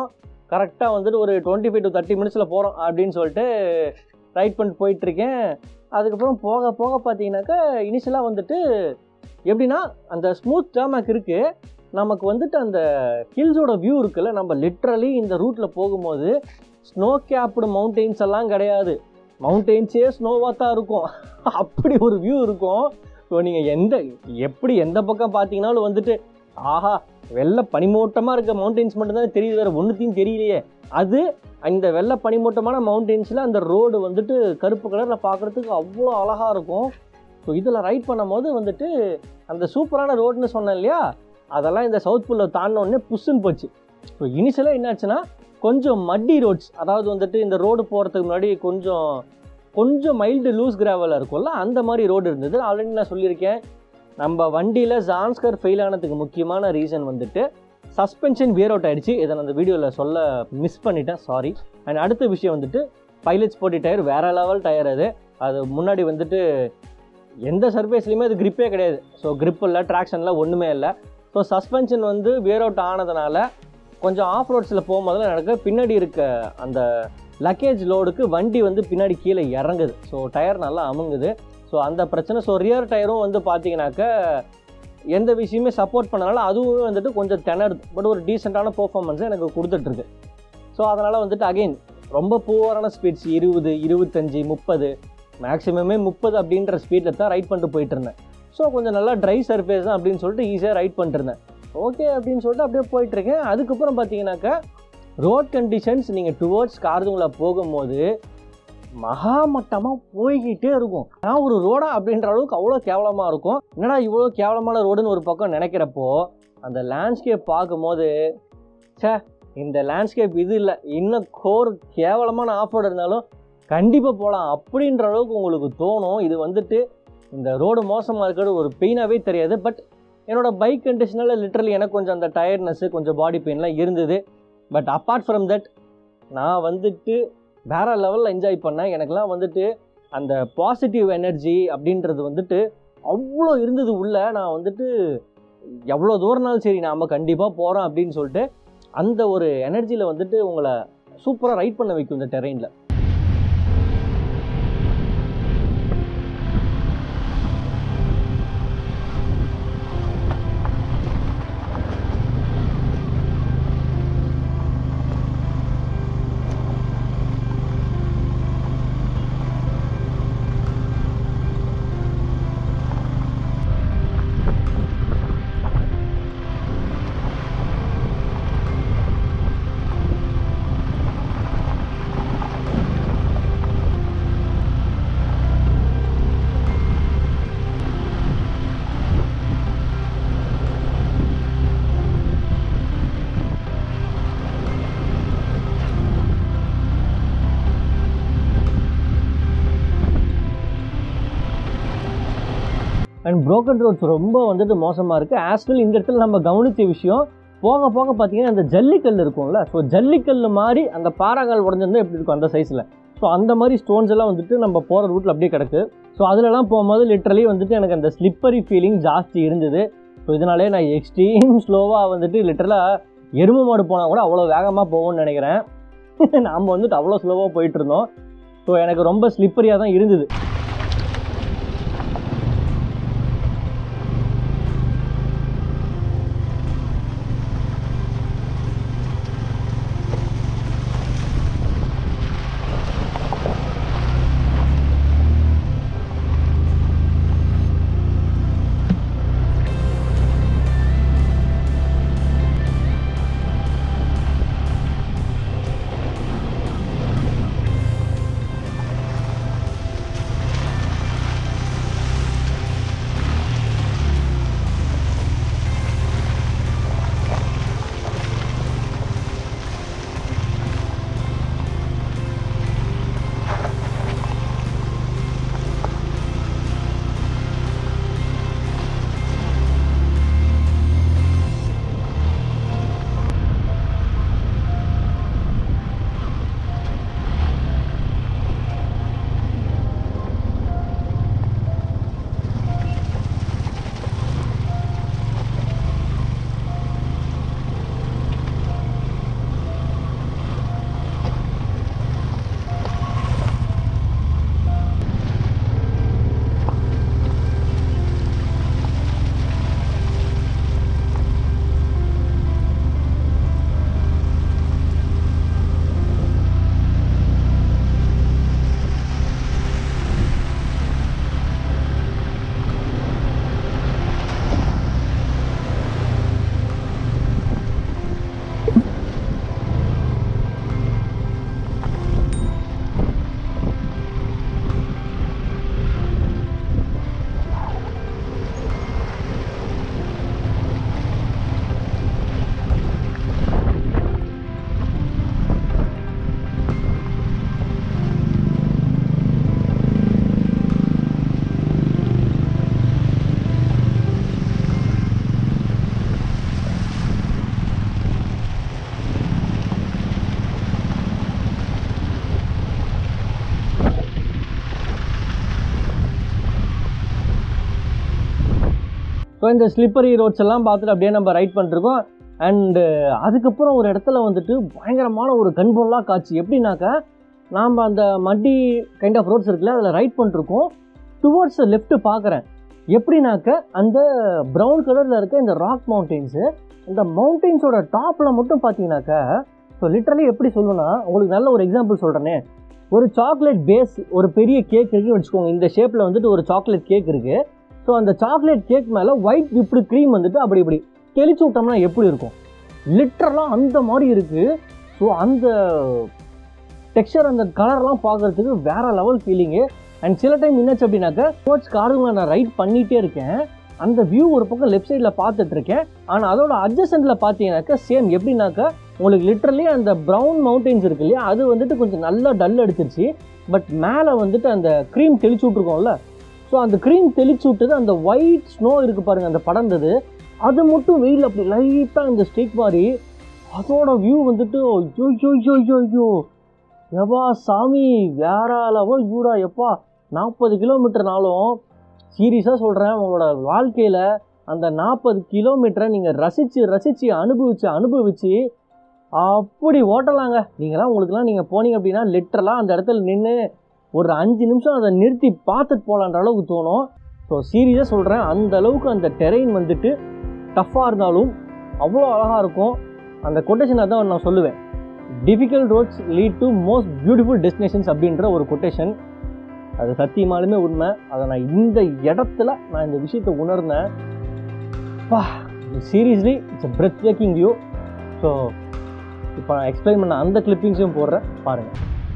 கரெக்டாக வந்துட்டு ஒரு டுவெண்ட்டி ஃபைவ் டு தேர்ட்டி மினிட்ஸில் போகிறோம் அப்படின்னு சொல்லிட்டு ரைட் பண்ணிட்டு போயிட்டுருக்கேன் அதுக்கப்புறம் போக போக பார்த்தீங்கன்னாக்கா இனிஷியலாக வந்துட்டு எப்படின்னா அந்த ஸ்மூத் டாமேக் இருக்குது நமக்கு வந்துட்டு அந்த ஹில்ஸோட வியூ இருக்குல்ல நம்ம லிட்ரலி இந்த ரூட்டில் போகும்போது ஸ்னோ கேப்டு மவுண்டெயின்ஸ் எல்லாம் கிடையாது மவுண்டெயின்ஸே ஸ்னோவாக தான் இருக்கும் அப்படி ஒரு வியூ இருக்கும் ஸோ நீங்கள் எந்த எப்படி எந்த பக்கம் பார்த்தீங்கன்னாலும் வந்துட்டு ஆஹா வெள்ளை பனிமூட்டமாக இருக்க மவுண்டெயின்ஸ் மட்டும்தான் தெரியுது வேறு ஒன்றுத்தையும் தெரியலையே அது இந்த வெள்ளை பனிமூட்டமான மவுண்டெயின்ஸில் அந்த ரோடு வந்துட்டு கருப்பு கலரில் பார்க்குறதுக்கு அவ்வளோ அழகாக இருக்கும் ஸோ இதில் ரைட் பண்ணும்போது வந்துட்டு அந்த சூப்பரான ரோடுன்னு சொன்னேன் இல்லையா அதெல்லாம் இந்த சவுத் புல்ல தாண்டின உடனே புஷ்ஷுன்னு போச்சு ஸோ இனிஷியலாக என்னாச்சுன்னா கொஞ்சம் மட்டி ரோட்ஸ் அதாவது வந்துட்டு இந்த ரோடு போகிறதுக்கு முன்னாடி கொஞ்சம் கொஞ்சம் மைல்டு லூஸ் கிராவலாக இருக்கும்ல அந்த மாதிரி ரோடு இருந்தது ஆல்ரெடி நான் சொல்லியிருக்கேன் நம்ம வண்டியில் ஜான்ஸ்கர் ஃபெயில் ஆனதுக்கு முக்கியமான ரீசன் வந்துட்டு சஸ்பென்ஷன் வியர் அவுட் ஆயிடுச்சு இதை நான் அந்த வீடியோவில் சொல்ல மிஸ் பண்ணிட்டேன் சாரி அண்ட் அடுத்த விஷயம் வந்துட்டு பைலட் ஸ்போர்ட்டி டயர் வேறு லெவல் டயர் அது அது முன்னாடி வந்துட்டு எந்த சர்ஃபேஸ்லையுமே அது grip-ஏ கிடையாது ஸோ grip இல்லை ட்ராக்ஷன்லாம் ஒன்றுமே இல்லை ஸோ சஸ்பென்ஷன் வந்து வியர் அவுட் ஆனதுனால கொஞ்சம் ஆஃப் ரோட்ஸில் போகும்போதெல்லாம் எனக்கு பின்னாடி இருக்க அந்த லக்கேஜ் லோடுக்கு வண்டி வந்து பின்னாடி கீழே இறங்குது ஸோ டயர் நல்லா அமுங்குது ஸோ அந்த பிரச்சனை ஸோ ரியர் டயரும் வந்து பார்த்தீங்கன்னாக்க எந்த விஷயமே சப்போர்ட் பண்ணனால அதுவும் வந்துட்டு கொஞ்சம் திணறுது பட் ஒரு டீசெண்டான பெர்ஃபார்மன்ஸை எனக்கு கொடுத்துட்ருக்கு ஸோ அதனால் வந்துட்டு அகைன் ரொம்ப புவரான ஸ்பீட்ஸ் இருபது இருபத்தஞ்சி முப்பது மேக்ஸிமமே முப்பது அப்படின்ற ஸ்பீடில் தான் ரைட் பண்ணிட்டு போயிட்டு இருந்தேன் ஸோ கொஞ்சம் நல்லா ட்ரை சர்ஃபேஸ் தான் அப்படின்னு சொல்லிட்டு ஈஸியாக ரைட் பண்ணிட்டு இருந்தேன் ஓகே அப்படின்னு சொல்லிட்டு அப்படியே போயிட்டுருக்கேன் அதுக்கப்புறம் பார்த்தீங்கன்னாக்கா ரோட் கண்டிஷன்ஸ் நீங்கள் டுவோர்ட்ஸ் கார்துங்களா போகும்போது மகாமட்டமாக போய்கிட்டே இருக்கும் நான் ஒரு ரோடா அப்படின்ற அளவுக்கு அவ்வளோ கேவலமாக இருக்கும் என்னடா இவ்வளோ கேவலமான ரோடுன்னு ஒரு பக்கம் நினைக்கிறப்போ அந்த லேண்ட்ஸ்கேப் பார்க்கும்போது ச்சே இந்த லேண்ட்ஸ்கேப் இது இல்லை இன்னும் கோர் கேவலமான ஆஃப் ரோடு இருந்தாலும் கண்டிப்பாக போகலாம் அப்படின்ற அளவுக்கு உங்களுக்கு தோணும் இது வந்துட்டு இந்த ரோடு மோசமாக இருக்கிறது ஒரு பெயினாகவே தெரியாது பட் என்னோட பைக் கண்டிஷனில் லிட்டரலி எனக்கு கொஞ்சம் அந்த டயர்ட்னஸ்ஸு கொஞ்சம் பாடி பெயின்லாம் இருந்தது பட் அப்பார்ட் ஃப்ரம் தட் நான் வந்துட்டு வேற லெவலில் என்ஜாய் பண்ணேன் எனக்கெல்லாம் வந்துட்டு அந்த பாசிட்டிவ் எனர்ஜி அப்படின்றது வந்துட்டு அவ்வளோ இருந்தது உள்ள நான் வந்துட்டு எவ்வளோ தூரம்னாலும் சரி நாம் கண்டிப்பாக போகிறோம் அப்படின்னு சொல்லிட்டு அந்த ஒரு எனர்ஜியில் வந்துட்டு உங்களை சூப்பராக ரைட் பண்ண வைக்கும் இந்த டெரெயினில் அண்ட் broken ரோட்ஸ் ரொம்ப வந்துட்டு மோசமாக இருக்குது ஆஸ்வெல் இந்த இடத்துல நம்ம கவனித்த விஷயம் போக போக பார்த்தீங்கன்னா அந்த ஜல்லிக்கல் இருக்கும்ல ஸோ ஜல்லிக்கல் மாதிரி அந்த பாறாங்கல் உடஞ்சிருந்தா எப்படி இருக்கும் அந்த சைஸில் ஸோ அந்த மாதிரி ஸ்டோன்ஸ் எல்லாம் வந்துட்டு நம்ம போகிற ரூட்டில் அப்படியே கிடக்கு ஸோ அதிலலாம் போகும்போது லிட்ரலி வந்துட்டு எனக்கு அந்த ஸ்லிப்பரி ஃபீலிங் ஜாஸ்தி இருந்தது ஸோ இதனாலே நான் எக்ஸ்ட்ரீம் ஸ்லோவாக வந்துட்டு லிட்டரலாக எருமை மாடு போனால் கூட அவ்வளோ வேகமாக போகும்னு நினைக்கிறேன் நாம் வந்துட்டு அவ்வளோ ஸ்லோவாக போயிட்டு இருந்தோம் ஸோ எனக்கு ரொம்ப ஸ்லிப்பரியாக தான் இருந்தது இந்த ஸ்லிப்பரி ரோட்ஸ் எல்லாம் பார்த்துட்டு அப்படியே நம்ம ரைட் பண்ணிருக்கோம் அண்டு அதுக்கப்புறம் ஒரு இடத்துல வந்துட்டு பயங்கரமான ஒரு கண்பொருளாக காட்சி எப்படின்னாக்கா நாம் அந்த மட்டி கைண்ட் ஆஃப் ரோட்ஸ் இருக்குல்ல அதில் ரைட் பண்ணிருக்கோம் டுவோர்ட்ஸ் லெஃப்ட் பார்க்குறேன் எப்படின்னாக்க அந்த ப்ரௌன் கலரில் இருக்க இந்த ராக் மவுண்டெயின்ஸு இந்த மவுண்டெயின்ஸோட டாப்பில் மட்டும் பார்த்தீங்கன்னாக்கா ஸோ லிட்ரலி எப்படி சொல்லணும்னா உங்களுக்கு நல்ல ஒரு எக்ஸாம்பிள் சொல்கிறேனே ஒரு சாக்லேட் பேஸ் ஒரு பெரிய கேக் இருக்குன்னு வச்சுக்கோங்க இந்த ஷேப்பில் வந்துட்டு ஒரு சாக்லேட் கேக் இருக்குது ஸோ அந்த சாக்லேட் கேக் மேலே ஒயிட் விப்டு க்ரீம் வந்துட்டு அப்படி இப்படி தெளிச்சு விட்டோம்னா எப்படி இருக்கும் லிட்ரலாக அந்த மாதிரி இருக்குது ஸோ அந்த டெக்ஸ்சர் அந்த கலர்லாம் பார்க்குறதுக்கு வேற லெவல் ஃபீலிங்கு அண்ட் சில டைம் என்னாச்சு அப்படின்னாக்கா ஸ்போர்ட்ஸ் காருங்களை நான் ரைட் பண்ணிகிட்டே இருக்கேன் அந்த வியூ ஒரு பக்கம் லெஃப்ட் சைடில் பார்த்துட்டு இருக்கேன் ஆனால் அதோட அட்ஜஸ்டண்ட்டில் பார்த்தீங்கன்னாக்கா சேம் எப்படின்னாக்கா உங்களுக்கு லிட்ரலி அந்த ப்ரௌன் மவுண்டெயின்ஸ் இருக்கு இல்லையா அது வந்துட்டு கொஞ்சம் நல்லா டல் அடிச்சிருச்சு பட் மேலே வந்துட்டு அந்த க்ரீம் தெளிச்சு விட்ருக்கோம்ல ஸோ அந்த க்ரீம் தெளிச்சு விட்டது அந்த ஒயிட் ஸ்னோ இருக்குது பாருங்கள் அந்த படர்ந்தது அது மட்டும் வெயில் அப்படி லைட்டாக இந்த ஸ்டேக் மாதிரி அதோட வியூ வந்துட்டு ஐயோ ஐயோ ஐயோ ஐயோ எவா சாமி வேற லெவல் வியூடா எப்பா நாற்பது கிலோமீட்டர்னாலும் சீரியஸாக சொல்கிறேன் உங்களோட வாழ்க்கையில் அந்த நாற்பது கிலோமீட்டரை நீங்கள் ரசித்து ரசித்து அனுபவித்து அனுபவித்து அப்படி ஓட்டலாங்க நீங்களாம் உங்களுக்குலாம் நீங்கள் போனீங்க அப்படின்னா லிட்டரலாக அந்த இடத்துல நின்று ஒரு அஞ்சு நிமிஷம் அதை நிறுத்தி பார்த்துட்டு போகலான்ற அளவுக்கு தோணும் ஸோ சீரியஸாக சொல்கிறேன் அந்த அளவுக்கு அந்த டெரெயின் வந்துட்டு டஃப்பாக இருந்தாலும் அவ்வளோ அழகாக இருக்கும் அந்த கொட்டேஷன் தான் நான் சொல்லுவேன் difficult roads lead to most beautiful destinations அப்படின்ற ஒரு கொட்டேஷன் அது சத்தியமாலுமே உண்மை அதை நான் இந்த இடத்துல நான் இந்த விஷயத்தை உணர்ந்தேன் வா seriously it's breathtaking view so இப்போ நான் எக்ஸ்பிளைன் பண்ண அந்த கிளிப்பிங்ஸையும் போடுறேன் பாருங்கள்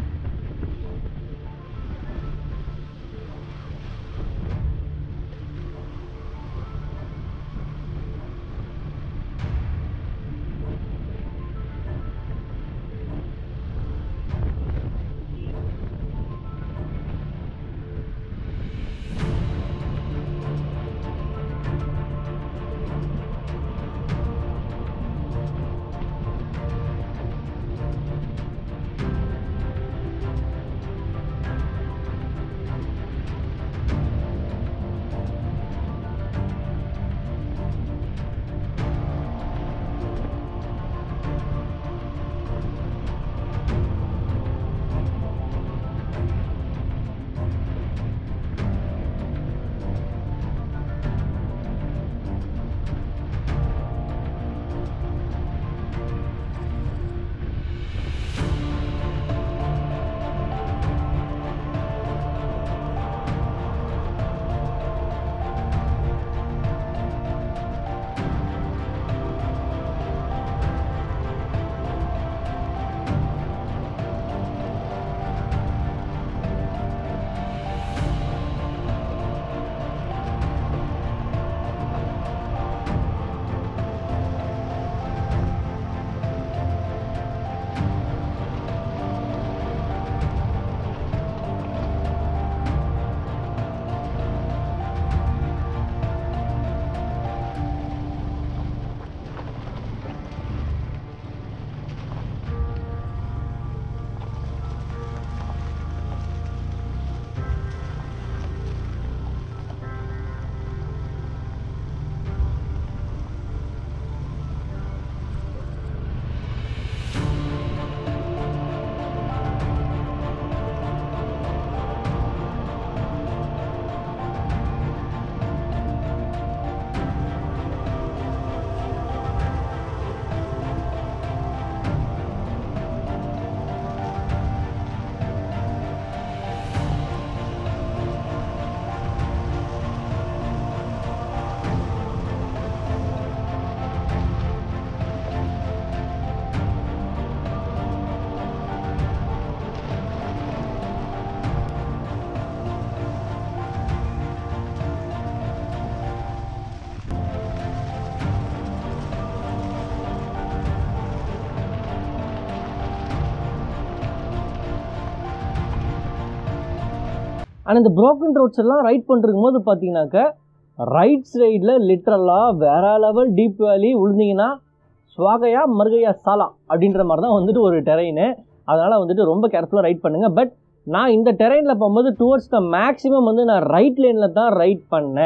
ஆனால் இந்த broken ரோட்ஸ் எல்லாம் ரைட் பண்ணிருக்கும் போது பார்த்தீங்கன்னாக்க ரைட் சைடில் லிட்ரலாக வேற லெவல் டீப் வேலி விழுந்தீங்கன்னா ஸ்வாகையா மருகையா சாலா அப்படின்ற மாதிரி தான் வந்துட்டு ஒரு டெரெயின் அதனால் வந்துட்டு ரொம்ப கேர்ஃபுல்லாக ரைட் பண்ணுங்கள் பட் நான் இந்த டெரெயினில் போகும்போது டுவர்ட்ஸ் த மேக்ஸிமம் வந்து நான் ரைட் லேனில் தான் ரைட் பண்ணேன்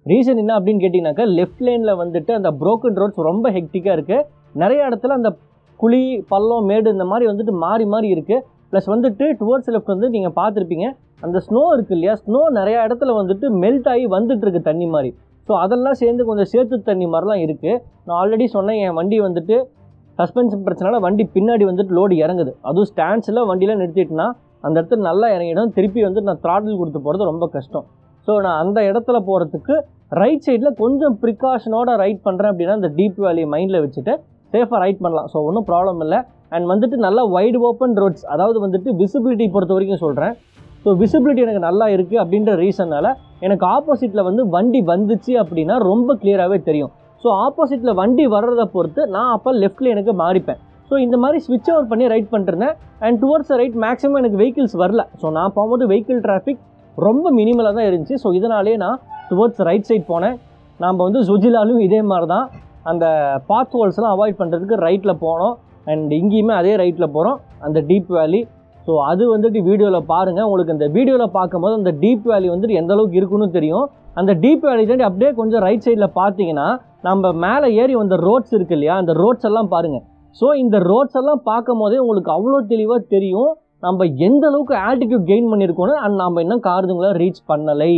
ரீசன் என்ன அப்படின்னு கேட்டிங்கனாக்கா லெஃப்ட் லேனில் வந்துட்டு அந்த broken ரோட்ஸ் ரொம்ப ஹெக்டிக்காக இருக்குது நிறைய இடத்துல அந்த குழி பள்ளம் மேடு இந்த மாதிரி வந்துட்டு மாறி மாறி இருக்குது ப்ளஸ் வந்துட்டு டுவர்ட்ஸ் லெஃப்ட் வந்து நீங்கள் பார்த்துருப்பீங்க அந்த ஸ்னோ இருக்கு இல்லையா ஸ்னோ நிறையா இடத்துல வந்துட்டு மெல்ட் ஆகி வந்துட்டு இருக்கு தண்ணி மாதிரி ஸோ அதெல்லாம் சேர்ந்து கொஞ்சம் சேத்து தண்ணி மாதிரிலாம் இருக்குது நான் ஆல்ரெடி சொன்னேன் என் வண்டி வந்துட்டு சஸ்பென்ஷன் பிரச்சனால வண்டி பின்னாடி வந்துட்டு லோடு இறங்குது அதுவும் ஸ்டாண்ட்ஸில் வண்டியில் நிறுத்திட்டுனா அந்த இடத்துல நல்லா இறங்கிடும் திருப்பி வந்து நான் த்ராட்டில் கொடுத்து போகிறது ரொம்ப கஷ்டம் ஸோ நான் அந்த இடத்துல போகிறதுக்கு ரைட் சைடில் கொஞ்சம் ப்ரிகாஷனோட ரைட் பண்ணுறேன் அப்படின்னா இந்த டீப் வேலியை மைண்டில் வச்சுட்டு சேஃபாக ரைட் பண்ணலாம் ஸோ ஒன்றும் ப்ராப்ளம் இல்லை அண்ட் வந்துட்டு நல்லா வைடு ஓப்பன் ரோட்ஸ் அதாவது வந்துட்டு விசிபிலிட்டி பொறுத்த வரைக்கும் சொல்கிறேன் ஸோ விசிபிலிட்டி எனக்கு நல்லா இருக்குது அப்படின்ற ரீசனால் எனக்கு ஆப்போசிட்டில் வந்து வண்டி வந்துச்சு அப்படின்னா ரொம்ப கிளியராகவே தெரியும் ஸோ ஆப்போசிட்டில் வண்டி வர்றதை பொறுத்து நான் அப்போ லெஃப்ட்டில் எனக்கு மாறிப்பேன் ஸோ இந்த மாதிரி ஸ்விட்ச் ஓவர் பண்ணி ரைட் பண்ணிருந்தேன் அண்ட் டுவர்ட்ஸ் ரைட் மேக்ஸிமம் எனக்கு வெஹிக்கிள்ஸ் வரல ஸோ நான் போகும்போது வெஹிக்கிள் டிராஃபிக் ரொம்ப மினிமலாக தான் இருந்துச்சு ஸோ இதனாலேயே நான் டுவர்ட்ஸ் ரைட் சைட் போனேன் நாம் வந்து சுஜிலாலும் இதே மாதிரி தான் அந்த பாத் ஹோல்ஸ்லாம் அவாய்ட் பண்ணுறதுக்கு ரைட்டில் போனோம் அண்ட் இங்கேயுமே அதே ரைட்டில் போகிறோம் அந்த டீப் வேலி ஸோ அது வந்துட்டு வீடியோவில் பாருங்கள் உங்களுக்கு அந்த வீடியோவில் பார்க்கும்போது அந்த டீப் வேலி வந்துட்டு எந்த அளவுக்கு இருக்குன்னு தெரியும் அந்த டீப் வேலி தாண்டி அப்படியே கொஞ்சம் ரைட் சைடில் பார்த்தீங்கன்னா நம்ம மேலே ஏறி வந்த ரோட்ஸ் இருக்கு இல்லையா அந்த ரோட்ஸ் எல்லாம் பாருங்கள் ஸோ இந்த ரோட்ஸ் எல்லாம் பார்க்கும் போதே உங்களுக்கு அவ்வளோ தெளிவாக தெரியும் நம்ம எந்த அளவுக்கு ஆல்டிடியூட் கெயின் பண்ணியிருக்கோன்னு அண்ட் நம்ம இன்னும் கார்துங்களை ரீச் பண்ணலை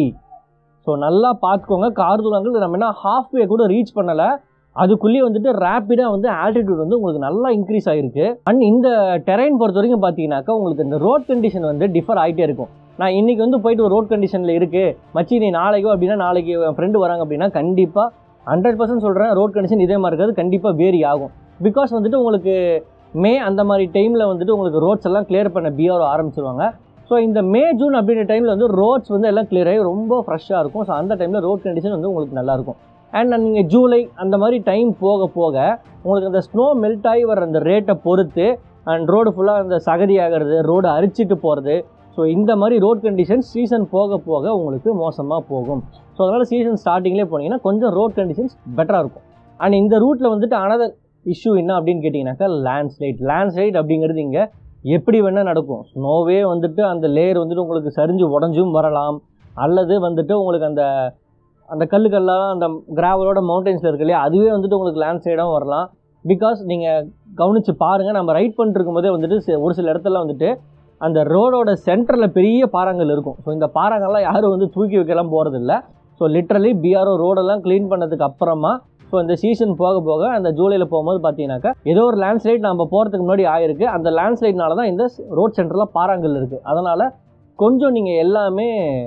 ஸோ நல்லா பார்த்துக்கோங்க கார்துலாங்கள் நம்ம என்ன ஹாஃப் வே கூட ரீச் பண்ணலை அதுக்குள்ளேயே வந்துட்டு ரேப்பிடாக வந்து ஆல்டிடியூட் வந்து உங்களுக்கு நல்லா இன்க்ரீஸ் ஆகிருக்கு அண்ட் இந்த டெரைன் பொறுத்த வரைக்கும் பார்த்தீங்கன்னாக்கா உங்களுக்கு இந்த ரோட் கண்டிஷன் வந்து டிஃபர் ஆகிட்டே இருக்கும் நான் இன்றைக்கி வந்து போயிட்டு ஒரு ரோட் கண்டிஷனில் இருக்குது மச்சி நீ நாளைக்கோ அப்படின்னா நாளைக்கு என் ஃப்ரெண்டு வராங்க அப்படின்னா கண்டிப்பாக ஹண்ட்ரட் பர்சன்ட் சொல்கிறேன் ரோட் கண்டிஷன் இதே மாதிரி இருக்காது கண்டிப்பாக வேரி ஆகும் பிகாஸ் வந்துட்டு உங்களுக்கு மே அந்த மாதிரி டைமில் வந்துட்டு உங்களுக்கு ரோட்ஸ் எல்லாம் கிளியர் பண்ண பிஆர்ஓ ஆரம்பிச்சிருவாங்க ஸோ இந்த மே ஜூன் அப்படின்ற டைமில் வந்து ரோட்ஸ் வந்து எல்லாம் கிளியர் ஆகி ரொம்ப ஃப்ரெஷ்ஷாக இருக்கும் ஸோ அந்த டைமில் ரோட் கண்டிஷன் வந்து உங்களுக்கு நல்லாயிருக்கும் அண்ட் நீங்கள் ஜூலை அந்த மாதிரி டைம் போக போக உங்களுக்கு அந்த ஸ்னோ மெல்ட் ஆகி வர அந்த ரேட்டை பொறுத்து அண்ட் ரோடு ஃபுல்லாக அந்த சகதி ஆகிறது ரோடு அரிச்சிட்டு போகிறது ஸோ இந்த மாதிரி ரோட் கண்டிஷன் சீசன் போக போக உங்களுக்கு மோசமாக போகும் ஸோ அதனால் சீசன் ஸ்டார்டிங்லேயே போனீங்கன்னா கொஞ்சம் ரோட் கண்டிஷன்ஸ் பெட்டராக இருக்கும் அண்ட் இந்த ரூட்டில் வந்துட்டு அனதர் இஷ்யூ என்ன அப்படின்னு கேட்டிங்கனாக்கா லேண்ட்ஸ்லைட் லேண்ட்ஸ்லைட் அப்படிங்கிறது இங்கே எப்படி வேணால் நடக்கும் ஸ்னோவே வந்துட்டு அந்த லேயர் வந்துட்டு உங்களுக்கு சரிஞ்சு உடஞ்சும் வரலாம் அல்லது வந்துட்டு உங்களுக்கு அந்த அந்த கல்லுக்கெல்லாம் அந்த கிராவலோட மவுண்டன்ஸில் இருக்கு இல்லையா அதுவே வந்துட்டு உங்களுக்கு லேண்ட் சைடாகவும் வரலாம் பிகாஸ் நீங்கள் கவனித்து பாருங்கள் நம்ம ரைட் பண்ணிட்டு இருக்கும்போதே வந்துட்டு சி- ஒரு சில இடத்துல வந்துட்டு அந்த ரோடோட சென்டரில் பெரிய பாறாங்கல் இருக்கும் ஸோ இந்த பாறாங்கல்லாம் யாரும் வந்து தூக்கி வைக்கலாம் போகிறதில்ல ஸோ லிட்ரலி பிஆர்ஓ ரோடெல்லாம் க்ளீன் பண்ணதுக்கு அப்புறமா ஸோ இந்த சீசன் போக போக அந்த ஜூலையில் போகும்போது பார்த்தீங்கன்னாக்கா ஏதோ ஒரு லேண்ட்ஸ்லைட் நம்ம போகிறதுக்கு முன்னாடி ஆயிருக்கு அந்த லேண்ட்ஸ்லைட்னால தான் இந்த ரோட் சென்டரில் பாறாங்கல் இருக்குது அதனால் கொஞ்சம் நீங்கள் எல்லாமே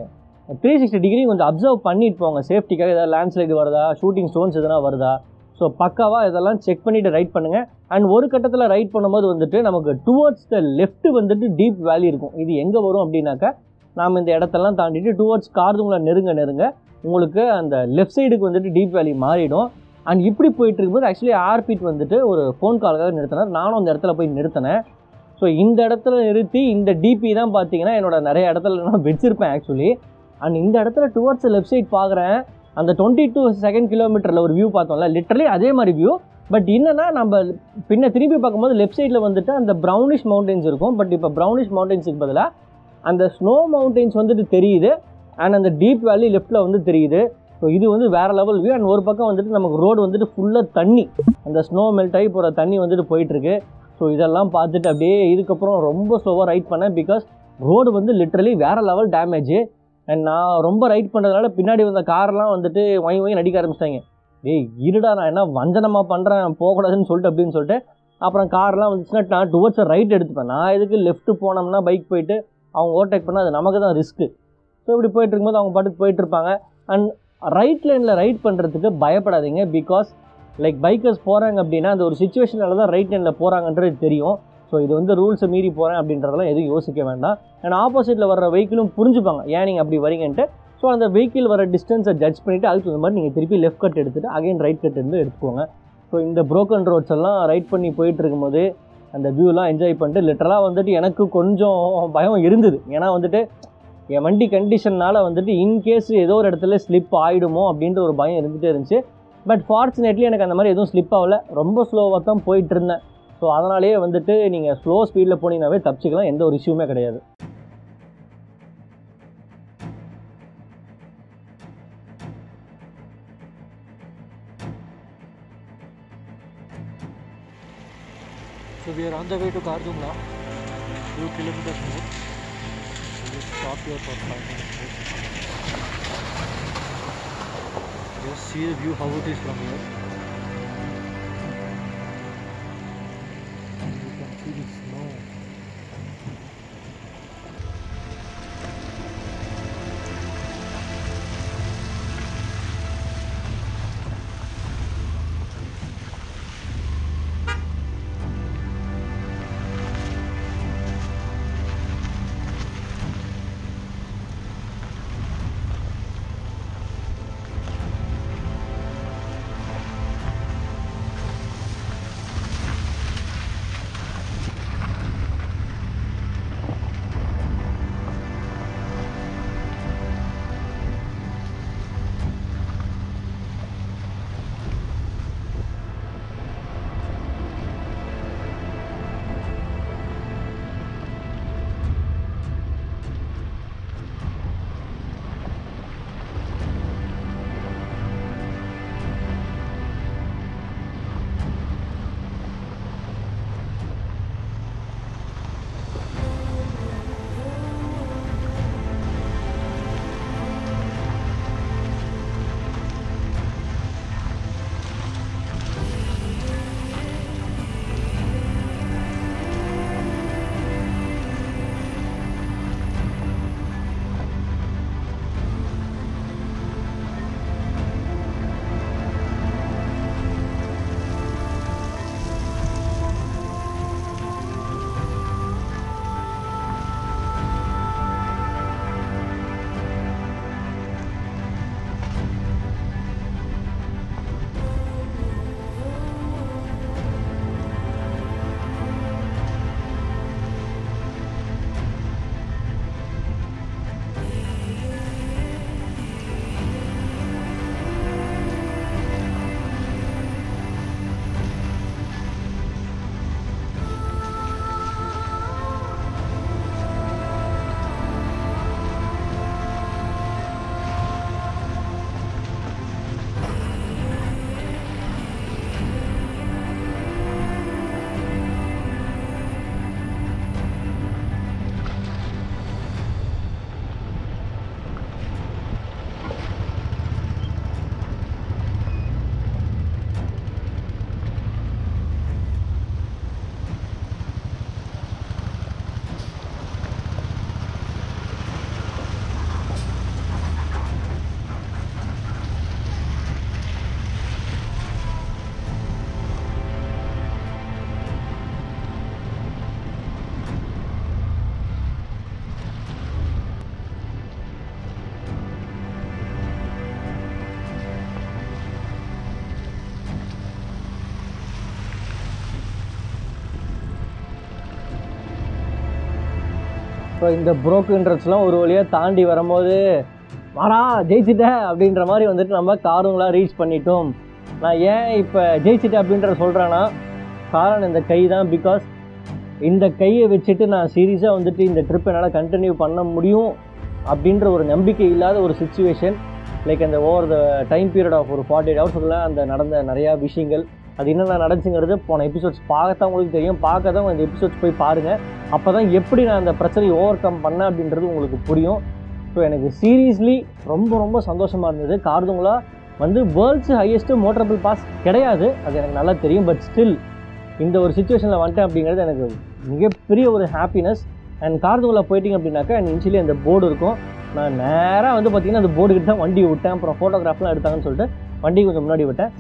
த்ரீ சிக்ஸ்டி டிகிரி கொஞ்சம் அப்சர்வ் பண்ணிட்டு போங்க சேஃப்டிக்காக ஏதாவது லேண்ட்ஸ்லைடு வருதா ஷூட்டிங் ஸ்டோன்ஸ் எதனா வருதா ஸோ பக்காவாக இதெல்லாம் செக் பண்ணிவிட்டு ரைட் பண்ணுங்கள் அண்ட் ஒரு கட்டத்தில் ரைட் பண்ணும்போது வந்துட்டு நமக்கு டுவர்ட்ஸ் த லெஃப்ட் வந்துட்டு டீப் வேலி இருக்கும் இது எங்கே வரும் அப்படின்னாக்கா நாம் இந்த இடத்தெல்லாம் தாண்டிட்டு டுவர்ட்ஸ் கார்துங்களை நெருங்க நெருங்க உங்களுக்கு அந்த லெஃப்ட் சைடுக்கு வந்துட்டு டீப் வேலி மாறிடும் அண்ட் இப்படி போயிட்டு இருக்கும்போது ஆக்சுவலி ஆர்பிட் வந்துட்டு ஒரு ஃபோன் காலுக்காக நிறுத்தினார் நானும் அந்த இடத்துல போய் நிறுத்தினேன் ஸோ இந்த இடத்துல நிறுத்தி இந்த டிபி தான் பார்த்தீங்கன்னா என்னோட நிறைய இடத்துல நான் வச்சிருப்பேன் ஆக்சுவலி அண்ட் இந்த இடத்துல டுவர்ட்ஸ் லெஃப்ட் சைட் பார்க்குறேன் அந்த டுவெண்ட்டி டூ செகண்ட் கிலோமீட்டரில் ஒரு வியூ பார்த்தோம்ல லிட்டரலி அதே மாதிரி வியூ பட் என்னன்னா நம்ம பின்ன திரும்பி பார்க்கும்போது லெஃப்ட் சைடில் வந்துட்டு அந்த ப்ரௌனிஷ் மவுண்டன்ஸ் இருக்கும் பட் இப்போ ப்ரௌனிஷ் மவுண்டன்ஸுக்கு பதிலாக அந்த ஸ்னோ மவுண்டன்ஸ் வந்துட்டு தெரியுது அண்ட் அந்த டீப் வேலி லெஃப்ட்டில் வந்து தெரியுது ஸோ இது வந்து வேறு லெவல் வியூ அண்ட் ஒரு பக்கம் வந்துட்டு நமக்கு ரோடு வந்துட்டு ஃபுல்லாக தண்ணி அந்த ஸ்னோ மெல்ட் ஆகி போகிற தண்ணி வந்துட்டு போயிட்டுருக்கு ஸோ இதெல்லாம் பார்த்துட்டு அப்படியே இதுக்கப்புறம் ரொம்ப ஸ்லோவாக ரைட் பண்ணேன் பிகாஸ் ரோடு வந்து லிட்ரலி வேறு லெவல் டேமேஜ் அண்ட் நான் ரொம்ப ரைட் பண்ணுறதுனால பின்னாடி வந்த கார்லாம் வந்துட்டு வாங்கி வாங்கி நடிக்க ஆரம்பிச்சிட்டாங்க ஏய் இருடா நான் என்ன வஞ்சனமாக பண்ணுறேன் போகக்கூடாதுன்னு சொல்லிட்டு அப்படின்னு சொல்லிட்டு அப்புறம் கார்லாம் வந்துச்சுன்னா நான் டுவர்ட்ஸ் ரைட் எடுத்துப்பேன் நான் எதுக்கு லெஃப்ட் போனோம்னா பைக் போயிட்டு அவங்க ஓவர்டேக் பண்ணால் அது நமக்கு தான் ரிஸ்க்கு ஸோ இப்படி போயிட்டு இருக்கும்போது அவங்க பாட்டுக்கு போயிட்டு இருப்பாங்க அண்ட் ரைட் லைனில் ரைட் பண்ணுறதுக்கு பயப்படாதீங்க பிகாஸ் லைக் பைக்கர்ஸ் போகிறாங்க அப்படின்னா அந்த ஒரு சுச்சுவேஷனால தான் ரைட் லைனில் போகிறாங்கன்றது தெரியும் ஸோ இது வந்து ரூல்ஸை மீறி போகிறேன் அப்படின்றதெல்லாம் எதுவும் யோசிக்க வேண்டாம் அண்ட் ஆப்போசிட்டில் வர வெஹிக்கிளும் புரிஞ்சுப்பாங்க ஏன் நீங்கள் அப்படி வரீங்கன்ட்டு ஸோ அந்த வெஹிக்கிள் வர டிஸ்டன்ஸை ஜட்ஜ் பண்ணிவிட்டு அதுக்கு தகுந்த மாதிரி நீங்கள் திருப்பி லெஃப்ட் கட் எடுத்துகிட்டு அகைன் ரைட் கட் இருந்து எடுத்துக்கோங்க ஸோ இந்த broken ரோட்ஸ் எல்லாம் ரைட் பண்ணி போயிட்டு இருக்கும்போது அந்த வியூலாம் என்ஜாய் பண்ணிட்டு லிட்டரலாக வந்துட்டு எனக்கு கொஞ்சம் பயம் இருந்தது ஏன்னா வந்துட்டு என் வண்டி கண்டிஷன்னால வந்துட்டு இன்கேஸ் ஏதோ ஒரு இடத்துல ஸ்லிப் ஆகிடுமோ அப்படின்ற ஒரு பயம் இருந்துகிட்டே இருந்துச்சு பட் ஃபார்ச்சுனேட்லி எனக்கு அந்த மாதிரி எதுவும் ஸ்லிப் ஆகல ரொம்ப ஸ்லோவாக தான் போயிட்டு இருந்தேன் ஸோ அதனாலேயே வந்துட்டு நீங்கள் ஸ்லோ ஸ்பீடில் போனீங்கன்னாவே தப்பிச்சிக்கலாம் எந்த ஒரு இஷ்யூமே கிடையாது we are on the way to Kardungla, 2 kilometers more. We'll just stop here for 5 minutes. Just see the view how it is from here. And you can see the snow. So இந்த புரோக்குன்றதுலாம் ஒரு வழியாக தாண்டி வரும்போது வாடா ஜெயிச்சிட்ட அப்படின்ற மாதிரி வந்துட்டு நம்ம காருங்களாம் ரீச் பண்ணிட்டோம் நான் ஏன் இப்போ ஜெயிச்சிட்டேன் அப்படின்ற சொல்கிறேன்னா காரணம் இந்த கை தான் பிகாஸ் இந்த கையை வச்சுட்டு நான் சீரியஸாக வந்துட்டு இந்த ட்ரிப் என்னால் கண்டினியூ பண்ண முடியும் அப்படின்ற ஒரு நம்பிக்கை இல்லாத ஒரு சுச்சுவேஷன் லைக் அந்த over the time period of ஒரு ஃபார்ட்டி எயிட் ஹவர்ஸுக்குள்ள அந்த நடந்த நிறையா விஷயங்கள் அது என்னென்ன நடந்துச்சுங்கிறது போன எபிசோட்ஸ் பார்க்கத்தான் உங்களுக்கு தெரியும் பார்க்க தான் இந்த எபிசோட்ஸ் போய் பாருங்கள் அப்போ தான் எப்படி நான் அந்த பிரச்சனையை ஓவர் கம் பண்ணேன் அப்படின்றது உங்களுக்கு புரியும் ஸோ எனக்கு சீரியஸ்லி ரொம்ப ரொம்ப சந்தோஷமாக இருந்தது கார்துங்களா வந்து வேர்ல்ட்ஸ் ஹையஸ்ட்டு மோட்டரபிள் பாஸ் கிடையாது அது எனக்கு நல்லா தெரியும் பட் ஸ்டில் இந்த ஒரு சுச்சுவேஷனில் வந்துட்டேன் அப்படிங்கிறது எனக்கு மிகப்பெரிய ஒரு ஹாப்பினஸ் அண்ட் கார்துங்களா போயிட்டீங்க அப்படின்னாக்கா எனக்கு இன்ஷியலி அந்த போர்டு இருக்கும் நான் நேராக வந்து பார்த்தீங்கன்னா அந்த போர்டு கிட்ட தான் வண்டி விட்டேன் அப்புறம் ஃபோட்டோகிராஃப்லாம் எடுத்தாங்கன்னு சொல்லிட்டு வண்டி கொஞ்சம் முன்னாடி விட்டேன்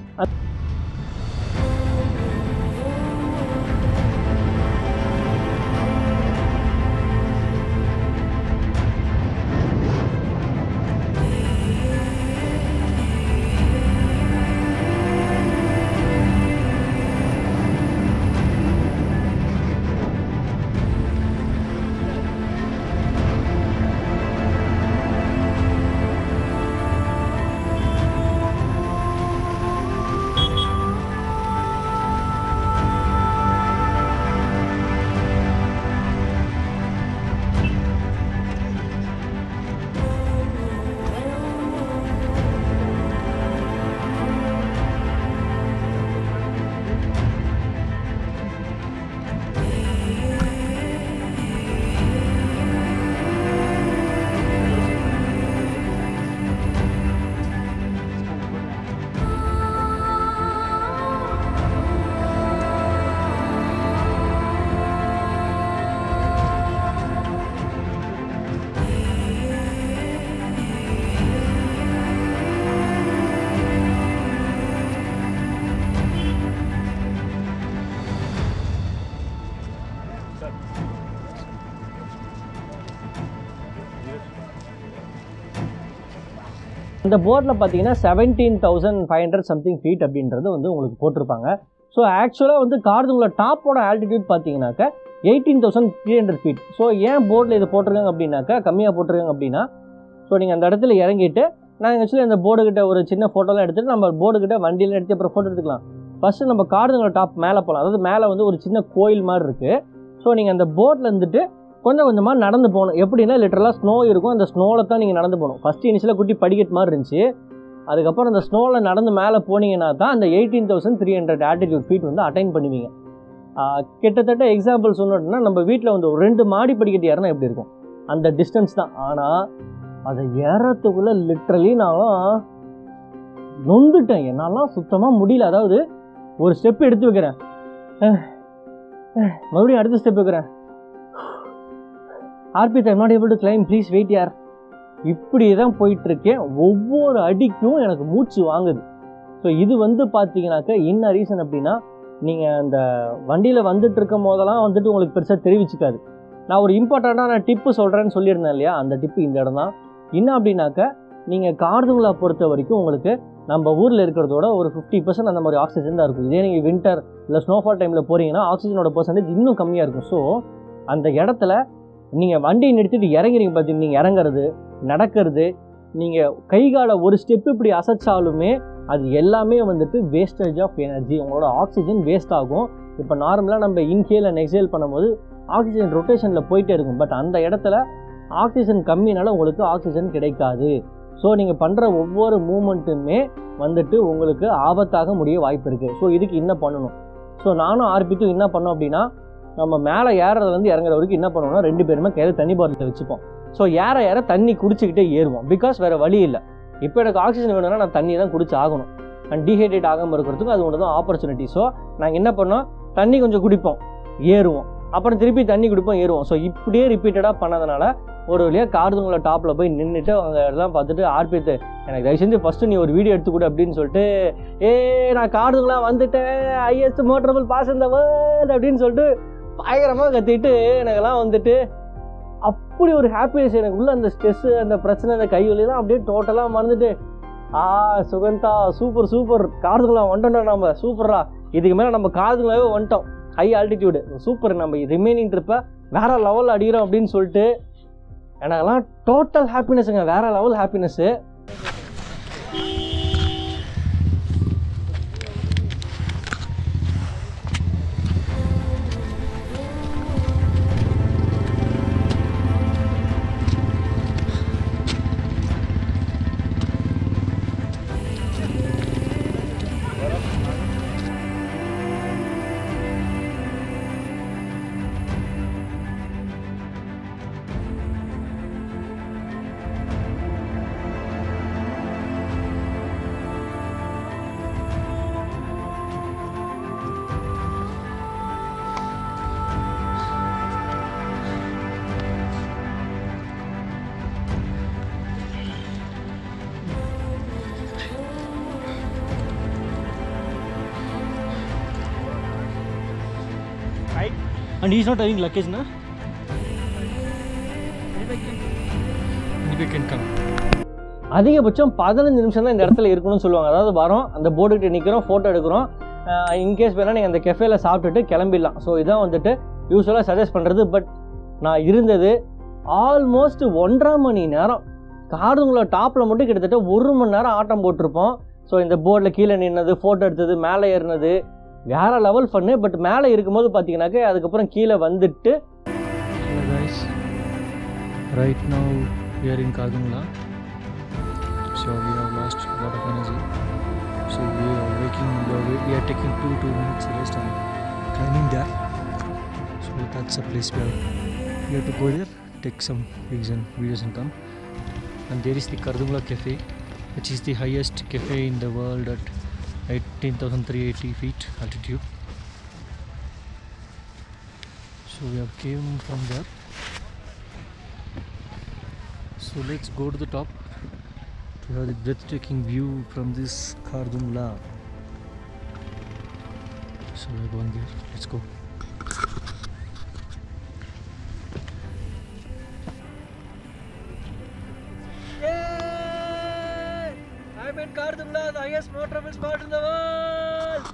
இந்த போர்டில் பார்த்தீங்கன்னா seventeen thousand five hundred something feet அப்படின்றது வந்து உங்களுக்கு போட்டிருப்பாங்க ஸோ ஆக்சுவலாக வந்து கார்துங்களோட டாப்போட ஆல்டிடியூட் பார்த்தீங்கன்னாக்கா eighteen thousand three hundred feet so ஏன் போர்டில் இது போட்டிருக்காங்க அப்படின்னாக்கா கம்மியாக போட்டிருக்காங்க அப்படின்னா ஸோ நீங்கள் அந்த இடத்துல இறங்கிட்டு நாங்கள் ஆக்சுவலி அந்த போர்டு கிட்ட ஒரு சின்ன ஃபோட்டோலாம் எடுத்துகிட்டு நம்ம போர்டு கிட்ட வண்டியில் எடுத்து அப்புறம் ஃபோட்டோ எடுத்துக்கலாம் ஃபஸ்ட்டு நம்ம கார்துங்களோட டாப் மேலே போகலாம் அதாவது மேலே வந்து ஒரு சின்ன கோயில் மாதிரி இருக்குது ஸோ நீங்கள் அந்த போட்டில் இருந்துட்டு கொஞ்சம் கொஞ்சமாக நடந்து போகணும் எப்படின்னா லிட்டரலாக ஸ்னோ இருக்கும் அந்த ஸ்னோவில் தான் நீங்கள் நடந்து போகணும் ஃபஸ்ட்டு இனிஷியலாக குட்டி படிக்கட் மாதிரி இருந்துச்சு அதுக்கப்புறம் அந்த ஸ்னோவில் நடந்து மேலே போனீங்கன்னா தான் அந்த eighteen thousand three hundred altitude feet வந்து அட்டைன் பண்ணுவீங்க ஆஹ் கிட்டத்தட்ட எக்ஸாம்பிள் சொன்னோம்னா நம்ம வீட்டில் வந்து ஒரு ரெண்டு மாடி படிக்கட்டு ஏறினா எப்படி இருக்கும் அந்த டிஸ்டன்ஸ் தான் ஆனால் அதை ஏறத்துக்குள்ளே லிட்ரலி நான்லாம் நொந்துட்டேன் என்னாலாம் சுத்தமாக முடியல அதாவது ஒரு ஸ்டெப் எடுத்து வைக்கிறேன் அஹ், அஹ், மறுபடியும் அடுத்த ஸ்டெப் வைக்கிறேன் Arpit I'm not able to climb please wait யார் இப்படி தான் போயிட்டுருக்கேன் ஒவ்வொரு அடிக்கும் எனக்கு மூச்சு வாங்குது ஸோ இது வந்து பார்த்தீங்கன்னாக்கா என்ன ரீசன் அப்படின்னா நீங்கள் அந்த வண்டியில் வந்துட்டு இருக்கும் போதெல்லாம் வந்துட்டு உங்களுக்கு பெருசாக தெரிவிச்சுக்காது நான் ஒரு இம்பார்ட்டண்ட்டான டிப்பு சொல்கிறேன்னு சொல்லியிருந்தேன் இல்லையா அந்த டிப்பு இந்த இடம் தான் என்ன அப்படின்னாக்கா நீங்கள் கார்துங்களா பொறுத்த வரைக்கும் உங்களுக்கு நம்ம ஊரில் இருக்கிறதோட ஒரு ஃபிஃப்டி பர்சன்ட் அந்த மாதிரி ஆக்சிஜன் தான் இருக்கும் இதே நீங்கள் வின்டர் இல்லை ஸ்னோஃபால் டைமில் போகிறீங்கன்னா ஆக்சிஜனோட பர்சன்டேஜ் இன்னும் கம்மியாக இருக்கும் ஸோ அந்த இடத்துல நீங்கள் வண்டியை நிறுத்திட்டு இறங்குறீங்க பார்த்தீங்க நீங்கள் இறங்குறது நடக்கிறது நீங்கள் கை காலை ஒரு ஸ்டெப் இப்படி அசைச்சாலுமே அது எல்லாமே வந்துட்டு வேஸ்டேஜ் ஆஃப் எனர்ஜி உங்களோட ஆக்சிஜன் வேஸ்ட் ஆகும் இப்போ நார்மலாக நம்ம இன்ஹேல் அண்ட் எக்ஸேல் பண்ணும்போது ஆக்சிஜன் ரொட்டேஷனில் போயிட்டே இருக்கும் பட் அந்த இடத்துல ஆக்சிஜன் கம்மினால உங்களுக்கு ஆக்சிஜன் கிடைக்காது ஸோ நீங்கள் பண்ணுற ஒவ்வொரு மூமெண்ட்டுமே வந்துட்டு உங்களுக்கு ஆபத்தாக முடிய வாய்ப்பு இருக்குது ஸோ இதுக்கு என்ன பண்ணணும் ஸோ நானும் ஆர்பிட்டும் என்ன பண்ணோம் அப்படின்னா நம்ம மேலே ஏறதுலேருந்து இறங்குற வரைக்கும் என்ன பண்ணுவோம்னா ரெண்டு பேருமே கையில் தண்ணி பாட்டில் வச்சுப்போம் ஸோ ஏற ஏற தண்ணி குடிச்சிக்கிட்டே ஏறுவோம் பிகாஸ் வேறு வழி இல்லை இப்போ எனக்கு ஆக்சிஜன் வேணும்னா நான் தண்ணி தான் குடிச்சு ஆகணும் அண்ட் டீஹைட்ரேட் ஆகாமல் இருக்கிறதுக்கு அது ஒன்று தான் ஆப்பர்ச்சுனிட்டி ஸோ நாங்கள் என்ன பண்ணோம் தண்ணி கொஞ்சம் குடிப்போம் ஏறுவோம் அப்புறம் திருப்பி தண்ணி குடிப்போம் ஏறுவோம் ஸோ இப்படியே ரிப்பீட்டடாக பண்ணதுனால ஒரு வழியாக கார்துங்கள டாப்பில் போய் நின்றுட்டு அவங்க எல்லாம் பார்த்துட்டு ஆர்பித்து எனக்கு தயவு செஞ்சு ஃபஸ்ட்டு நீ ஒரு வீடியோ எடுத்து கொடு அப்படின்னு சொல்லிட்டு ஏ நான் கார்துங்களா வந்துட்டேன் ஹையஸ்ட் மோட்டரபிள் பாஸ் இந்த வேர்ல்ட் அப்படின்னு சொல்லிட்டு பயங்கரமாக கத்திட்டு எனக்கெல்லாம் வந்துட்டு அப்படி ஒரு ஹாப்பினஸ் எனக்கு உள்ள அந்த ஸ்ட்ரெஸ்ஸு அந்த பிரச்சனை அந்த கை வலிலாம் அப்படியே டோட்டலாக மறந்துட்டு ஆ சுகந்தா சூப்பர் சூப்பர் கார்துங்களா வந்துட்டோம் நம்ம சூப்பரா இதுக்கு மேலே நம்ம காதுங்களாவே வந்துட்டோம் ஹை ஆல்டிடியூடு சூப்பர் நம்ம ரிமைனிங் ட்ரிப்பை வேற லெவலில் அடிக்கிறோம் அப்படின்னு சொல்லிட்டு எனக்கெல்லாம் டோட்டல் ஹாப்பினஸ்ஸுங்க வேற level happiness and is not having லக்கேஜ்னா Anyway, can come. அதிகபட்சம் பதினஞ்சு நிமிஷம் தான் இந்த இடத்துல இருக்கணும்னு சொல்லுவாங்க அதாவது வரோம் அந்த போர்டுக்கிட்ட நிற்கிறோம் ஃபோட்டோ எடுக்கிறோம் இன்கேஸ் வேணால் நீங்கள் அந்த கெஃபேல சாப்பிட்டுட்டு கிளம்பிடலாம் ஸோ இதான் வந்துட்டு யூஸ்வலாக சஜஸ்ட் பண்ணுறது பட் நான் இருந்தது ஆல்மோஸ்ட் ஒன்றரை மணி நேரம் கார்டுங்களோட டாப்பில் மட்டும் கிட்டத்தட்ட ஒரு மணி நேரம் ஆட்டம் போட்டிருப்போம் ஸோ இந்த போர்டில் கீழே நின்னது ஃபோட்டோ எடுத்தது மேலே ஏறினது வேற லெவல் ஃபன்னு பட் மேலே இருக்கும்போது பார்த்தீங்கன்னாக்க அதுக்கப்புறம் கீழே வந்துட்டு Hello guys. Right now we are in Kadungla. So we have lost a lot of energy. So we are waking. We are, we are taking two two minutes rest and climbing there. So that's a place where we have to go there, take some pics and videos and come. And there is the Kardungla Cafe, which is the highest cafe in the world at 18,380 feet altitude. So we have came from there. So let's go to the top to have the breathtaking view from this Kardungla. So we're going there. Let's go. Khardungla the highest motorable spot in the world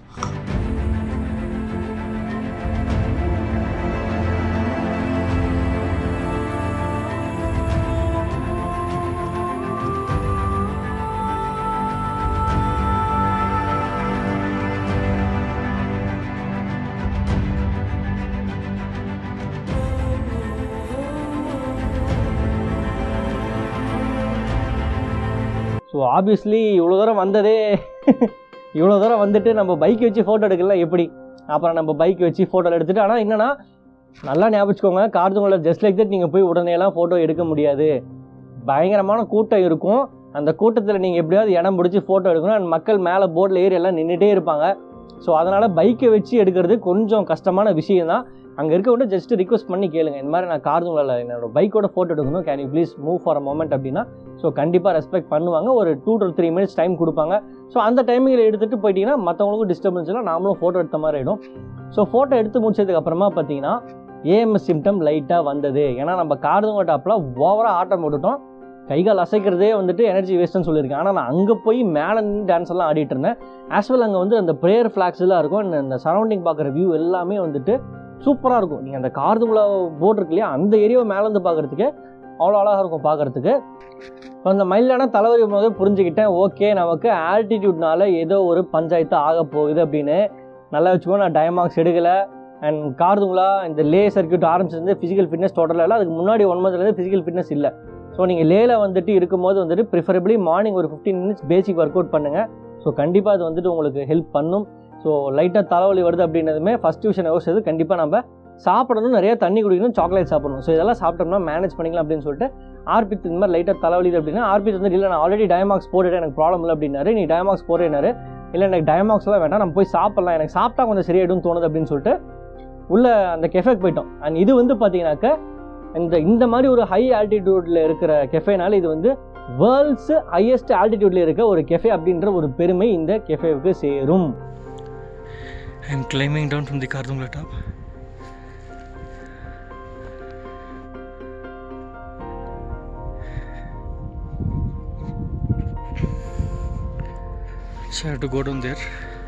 so obviously இவ்வளோ தூரம் வந்ததே இவ்வளோ தூரம் வந்துட்டு நம்ம பைக் வச்சு ஃபோட்டோ எடுக்கல எப்படி அப்புறம் நம்ம பைக் வச்சு ஃபோட்டோ எடுத்துட்டு ஆனால் என்னன்னா நல்லா ஞாபகம் வச்சுக்கோங்க கார்துங்கள ஜஸ்ட் லைக் தட் நீங்கள் போய் உடனேலாம் ஃபோட்டோ எடுக்க முடியாது பயங்கரமான கூட்டம் இருக்கும் அந்த கூட்டத்தில் நீங்கள் எப்படியாவது இடம் பிடிச்சி ஃபோட்டோ எடுக்கணும் and மக்கள் மேலே போர்டில் ஏறி எல்லாம் நின்றுட்டே இருப்பாங்க ஸோ அதனால் பைக்கை வச்சு எடுக்கிறது கொஞ்சம் கஷ்டமான விஷயம் தான் அங்கே இருக்கவங்க ஜஸ்ட் ரிக்வஸ்ட் பண்ணி கேளுங்க இந்த மாதிரி நான் கார்துங்கள என்னோட பைக்கோட ஃபோட்டோ எடுக்கணும் can you please move for a moment அப்படின்னா ஸோ கண்டிப்பாக ரெஸ்பெக்ட் பண்ணுவாங்க ஒரு two to three minutes time கொடுப்பாங்க ஸோ அந்த டைமிங்கில் எடுத்துகிட்டு போயிட்டீங்கன்னா மற்றவங்களுக்கும் டிஸ்டர்பன்ஸ் இல்லை நாமளும் ஃபோட்டோ எடுத்த மாதிரி ஆகிடும் ஸோ ஃபோட்டோ எடுத்து முடிச்சதுக்கு அப்புறமா பார்த்தீங்கன்னா ஏஎம்எஸ் சிம்டம் லைட்டாக வந்தது ஏன்னா நம்ம கார்துங்க டாப்பில் ஓவராக ஆட்டம் போட்டுட்டோம் கைகால் அசைக்கிறதே வந்துட்டு எனர்ஜி வேஸ்ட்டுன்னு சொல்லியிருக்கேன் ஆனால் நான் அங்கே போய் மேலே நின்று டான்ஸ் எல்லாம் ஆடிட்டு இருந்தேன் ஆஸ் வெல் அங்கே வந்து அந்த ப்ரேயர் ஃப்ளாக்ஸ் எல்லாம் இருக்கும் and அந்த சரௌண்டிங் பார்க்குற வியூ எல்லாமே வந்துட்டு சூப்பராக இருக்கும் நீங்கள் அந்த கார்துங்குள்ள போட் இருக்கு இல்லையா அந்த ஏரியாவை மேலேருந்து பார்க்குறதுக்கு அவ்வளோ அழகாக இருக்கும் பார்க்குறதுக்கு ஸோ அந்த மைல்டான தலைவரி போது புரிஞ்சுக்கிட்டேன் ஓகே நமக்கு ஆல்டிடியூட்னால ஏதோ ஒரு பஞ்சாயத்து ஆக போகுது அப்படின்னு நல்லா வச்சுக்கோ நான் டயமாக்ஸ் எடுக்கலை அண்ட் கார்துங்களா இந்த லே சர்க்கியூட் ஆரம்பிச்சிருந்து ஃபிசிக்கல் ஃபிட்னஸ் டோட்டலாக இல்லை அதுக்கு முன்னாடி ஒன் மந்த்லேருந்து ஃபிசிக்கல் ஃபிட்னஸ் இல்லை ஸோ நீங்கள் லேல வந்துட்டு இருக்கும்போது வந்துட்டு ப்ரிஃபரபிளி மார்னிங் ஒரு fifteen minutes basic work out பண்ணுங்கள் ஸோ கண்டிப்பாக அது வந்துட்டு உங்களுக்கு ஹெல்ப் பண்ணும் ஸோ லைட்டாக தலைவலி வருது அப்படின்னதுமே ஃபஸ்ட் விஷயம் யோசிச்சது கண்டிப்பாக நம்ம சாப்பிடணும் நிறைய தண்ணி குடிக்கணும் சாக்லேட் சாப்பிடணும் ஸோ இதெல்லாம் சாப்பிட்டோம்னா மேனேஜ் பண்ணிக்கலாம் அப்படின்னு சொல்லிட்டு ஆர்பித் இந்த மாதிரி லைட்டாக தலைவலி அப்படின்னா ஆர்பித் வந்து இல்லை நான் ஆல்ரெடி டயமாக்ஸ் போட்டுட்டேன் எனக்கு ப்ராப்ளம் இல்லை அப்படின்னாரு நீ டயமாக்ஸ் போடுறேனாரு இல்லை எனக்கு டயமாக்ஸ்லாம் வேண்டாம் நம்ம போய் சாப்பிட்லாம் எனக்கு சாப்பிட்டா கொஞ்சம் சரியாயிடும் தோணுது அப்படின்னு சொல்லிட்டு உள்ள அந்த கெஃபேக்கு போயிட்டோம் அண்ட் இது வந்து பார்த்தீங்கன்னாக்க இந்த இந்த மாதிரி ஒரு ஹை ஆல்டிடியூட்ல இருக்கிற கெஃபேனால இது வந்து வேர்ல்ட்ஸ் ஹையஸ்ட் ஆல்டிடியூட்ல இருக்க ஒரு கெஃபே அப்படின்ற ஒரு பெருமை இந்த கெஃபேவுக்கு சேரும் I am climbing down from the Kardungla top. So I have to go down there.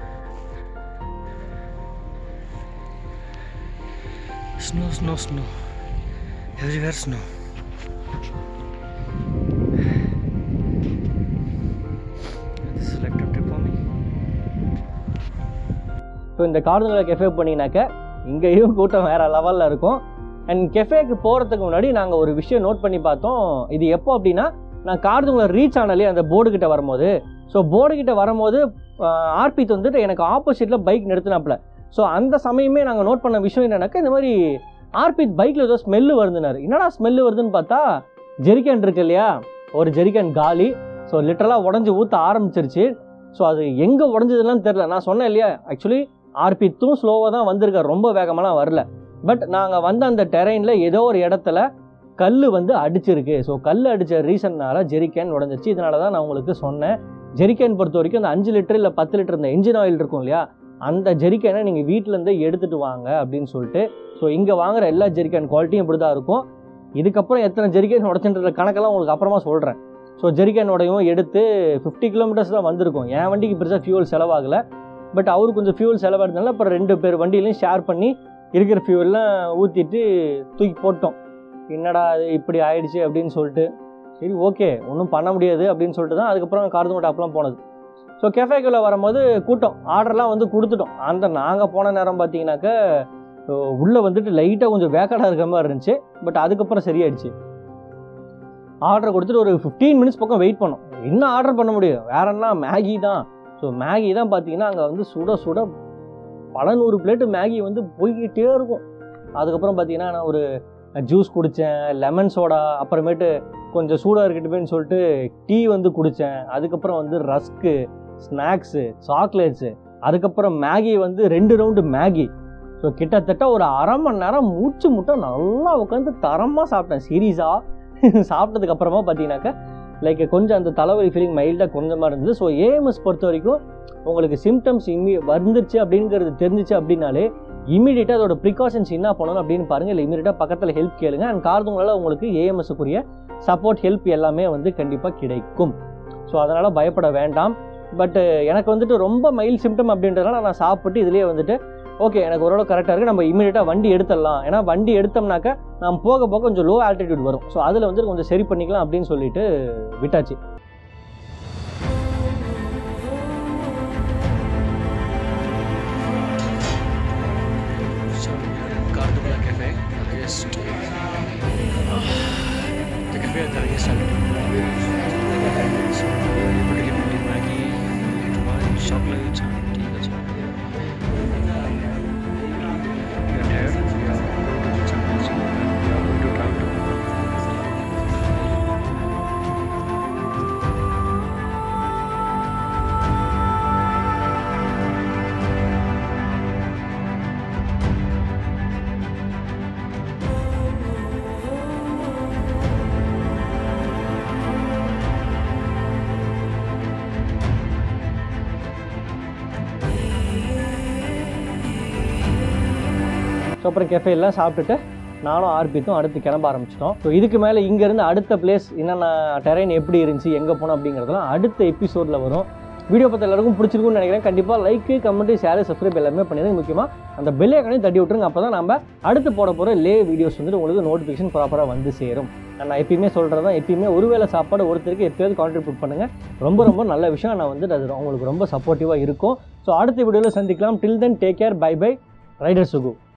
Snow, snow, snow. Everywhere snow. This is like a trip for me. So இந்த கார்டுங்களை கெஃபே பண்ணிங்கனாக்க இங்கேயும் கூட்டம் வேற லெவலில் இருக்கும் அண்ட் கெஃபேக்கு போகிறதுக்கு முன்னாடி நாங்கள் ஒரு விஷயம் நோட் பண்ணி பார்த்தோம் இது எப்போ அப்படின்னா நான் கார்டுங்களை ரீச் ஆனாலே அந்த போர்டு கிட்ட வரும்போது ஸோ போர்டு கிட்ட வரும்போது ஆர்பித் வந்துட்டு எனக்கு ஆப்போசிட்டில் பைக் நிறுத்தினாப்புல ஸோ அந்த சமயமே நாங்கள் நோட் பண்ண விஷயம் என்னன்னாக்கா இந்த மாதிரி ஆர்பித் பைக்கில் ஏதோ ஸ்மெல்லு வருதுனாரு என்னடா ஸ்மெல்லு வருதுன்னு பார்த்தா ஜெரிக்கன் இருக்கு இல்லையா ஒரு ஜெரிக்கன் காலி ஸோ லிட்டரலாக உடஞ்சி ஊற்ற ஆரம்பிச்சிருச்சு ஸோ அது எங்கே உடஞ்சதுலாம் தெரில நான் சொன்னேன் இல்லையா ஆக்சுவலி ஆர்பித்தும் ஸ்லோவாக தான் வந்திருக்கார் ரொம்ப வேகமாலாம் வரல பட் நாங்கள் வந்த அந்த டெரைனில் ஏதோ ஒரு இடத்துல கல் வந்து அடிச்சிருக்கு ஸோ கல் அடித்த ரீசன்னால ஜெரிக்கேன் உடஞ்சிருச்சு இதனால தான் நான் உங்களுக்கு சொன்னேன் ஜெரிக்கேன் பொறுத்த வரைக்கும் அந்த அஞ்சு லிட்டர் இல்லை பத்து லிட்டர் இந்த இன்ஜின் ஆயில் இருக்கும் இல்லையா அந்த ஜெரிக்கேனை நீங்கள் வீட்டிலேருந்து எடுத்துகிட்டு வாங்க அப்படின்னு சொல்லிட்டு ஸோ இங்கே வாங்குற எல்லா ஜெரிக்கேன் குவாலிட்டியும் இப்படி தான் இருக்கும் இதுக்கப்புறம் எத்தனை ஜெரிக்கேன் உடச்சுன்ற கணக்கெல்லாம் உங்களுக்கு அப்புறமா சொல்கிறேன் ஸோ ஜெரிக்கேன் உடையும் எடுத்து ஃபிஃப்டி கிலோமீட்டர்ஸ் தான் வந்திருக்கும் என் வண்டிக்கு பெருசாக ஃபியூல் செலவாகலை பட் அவருக்கு கொஞ்சம் ஃபியூல் செலவாகிறதுனால அப்புறம் ரெண்டு பேர் வண்டியிலையும் ஷேர் பண்ணி இருக்கிற ஃபியூல்லாம் ஊற்றிட்டு தூக்கி போட்டோம் என்னடா இது இப்படி ஆயிடுச்சு அப்படின்னு சொல்லிட்டு சரி ஓகே ஒன்றும் பண்ண முடியாது அப்படின்னு சொல்லிட்டு தான் அதுக்கப்புறம் கார்துங்க டாப்லாம் போனது ஸோ கெஃபேக்குள்ளே வரும்போது கூட்டம் ஆர்டர்லாம் வந்து கொடுத்துட்டோம் அந்த நாங்கள் போன நேரம் பார்த்தீங்கன்னாக்க உள்ளே வந்துட்டு லைட்டாக கொஞ்சம் வேக்காடாக இருக்க மாதிரி இருந்துச்சு பட் அதுக்கப்புறம் சரியாயிடுச்சு ஆர்டர் கொடுத்துட்டு ஒரு ஃபிஃப்டீன் மினிட்ஸ் பக்கம் வெயிட் பண்ணோம் என்ன ஆர்டர் பண்ண முடியும் வேற என்ன மேகி தான் ஸோ மேகி தான் பார்த்தீங்கன்னா அங்கே வந்து சுட சுட பல நூறு பிளேட்டு மேகி வந்து போய்கிட்டே இருக்கும் அதுக்கப்புறம் பார்த்தீங்கன்னா நான் ஒரு ஜூஸ் குடித்தேன் லெமன் சோடா அப்புறமேட்டு கொஞ்சம் சூடாக இருக்கட்டுமேன்னு சொல்லிட்டு டீ வந்து குடித்தேன் அதுக்கப்புறம் வந்து ரஸ்க்கு ஸ்நாக்ஸு சாக்லேட்ஸு அதுக்கப்புறம் மேகி வந்து ரெண்டு ரவுண்டு மேகி ஸோ கிட்டத்தட்ட ஒரு அரை மணி நேரம் மூச்சு முட்டை நல்லா உட்காந்து தரமாக சாப்பிட்டேன் சீரியஸாக சாப்பிட்டதுக்கு அப்புறமா பார்த்தீங்கன்னாக்கா லைக் கொஞ்சம் அந்த தலைவலி ஃபீலிங் மைல்டாக கொஞ்சமாக இருந்தது ஸோ ஏஎம்எஸ் பொறுத்த வரைக்கும் உங்களுக்கு சிம்டம்ஸ் இம்மி வந்துருச்சு அப்படிங்கிறது தெரிஞ்சிச்சு அப்படின்னாலே இமீடியட்டாக அதோட ப்ரிகாஷன்ஸ் என்ன பண்ணணும் அப்படின்னு பாருங்கள் இல்லை இமீடியட்டாக பக்கத்தில் ஹெல்ப் கேளுங்க அண்ட் கார்துங்களால் உங்களுக்கு ஏஎம்எஸ்க்குரிய சப்போர்ட் ஹெல்ப் எல்லாமே வந்து கண்டிப்பாக கிடைக்கும் ஸோ அதனால் பயப்பட வேண்டாம் பட் எனக்கு வந்துட்டு ரொம்ப மைல் சிம்டம் அப்படின்றதுனால நான் சாப்பிட்டு இதுலேயே வந்துட்டு ஓகே எனக்கு ஓரளவு கரெக்டாக இருக்குது நம்ம இமீடியட்டாக வண்டி எடுத்துடலாம் ஏன்னா வண்டி எடுத்தோம்னாக்க நம்ம போக போக கொஞ்சம் லோ ஆல்டிடியூட் வரும் ஸோ அதில் வந்து கொஞ்சம் சரி பண்ணிக்கலாம் அப்படின்னு சொல்லிட்டு விட்டாச்சு So we are in Cardamala Cafe, the highest. the cafe at the highest altitude. So we are able to get only Maggie, wine, chocolates, and tea. That's all. We are tired. We are going to get some rest and we are going to travel to. So அப்புறம் கெஃபேலாம் சாப்பிட்டுட்டு நானும் ஆர்பித்தும் அடுத்து கிளம்ப ஆரம்பிச்சிட்டோம் ஸோ இதுக்கு மேலே இங்கேருந்து அடுத்த பிளேஸ் என்னென்ன டெரைன் எப்படி இருந்துச்சு எங்கே போனோம் அப்படிங்கிறதுலாம் அடுத்த எபிசோடில் வரும் வீடியோ பார்த்து எல்லாருக்கும் பிடிச்சிருக்கும்னு நினைக்கிறேன் கண்டிப்பாக லைக்கு கமெண்ட் ஷேர் சப்ஸ்கிரைப் எல்லாமே பண்ணிடுங்க முக்கியமாக அந்த பெல் ஐக்கனையும் தட்டி விட்டுருங்க அப்போ தான் நம்ம அடுத்து போட போகிற லே வீடியோஸ் வந்துட்டு உங்களுக்கு நோட்டிஃபிகேஷன் ப்ராப்பராக வந்து சேரும் நான் எப்பயுமே சொல்கிறது தான் எப்பயுமே ஒருவேளை சாப்பாடு ஒருத்தருக்கு எப்பயாவது கான்ட்ரிபியூட் பண்ணுங்கள் ரொம்ப ரொம்ப நல்ல விஷயம் நான் வந்துட்டு அது உங்களுக்கு ரொம்ப சப்போர்ட்டிவாக இருக்கும் ஸோ அடுத்த வீடியோவில் சந்திக்கலாம் till then take care bye bye rider சுகு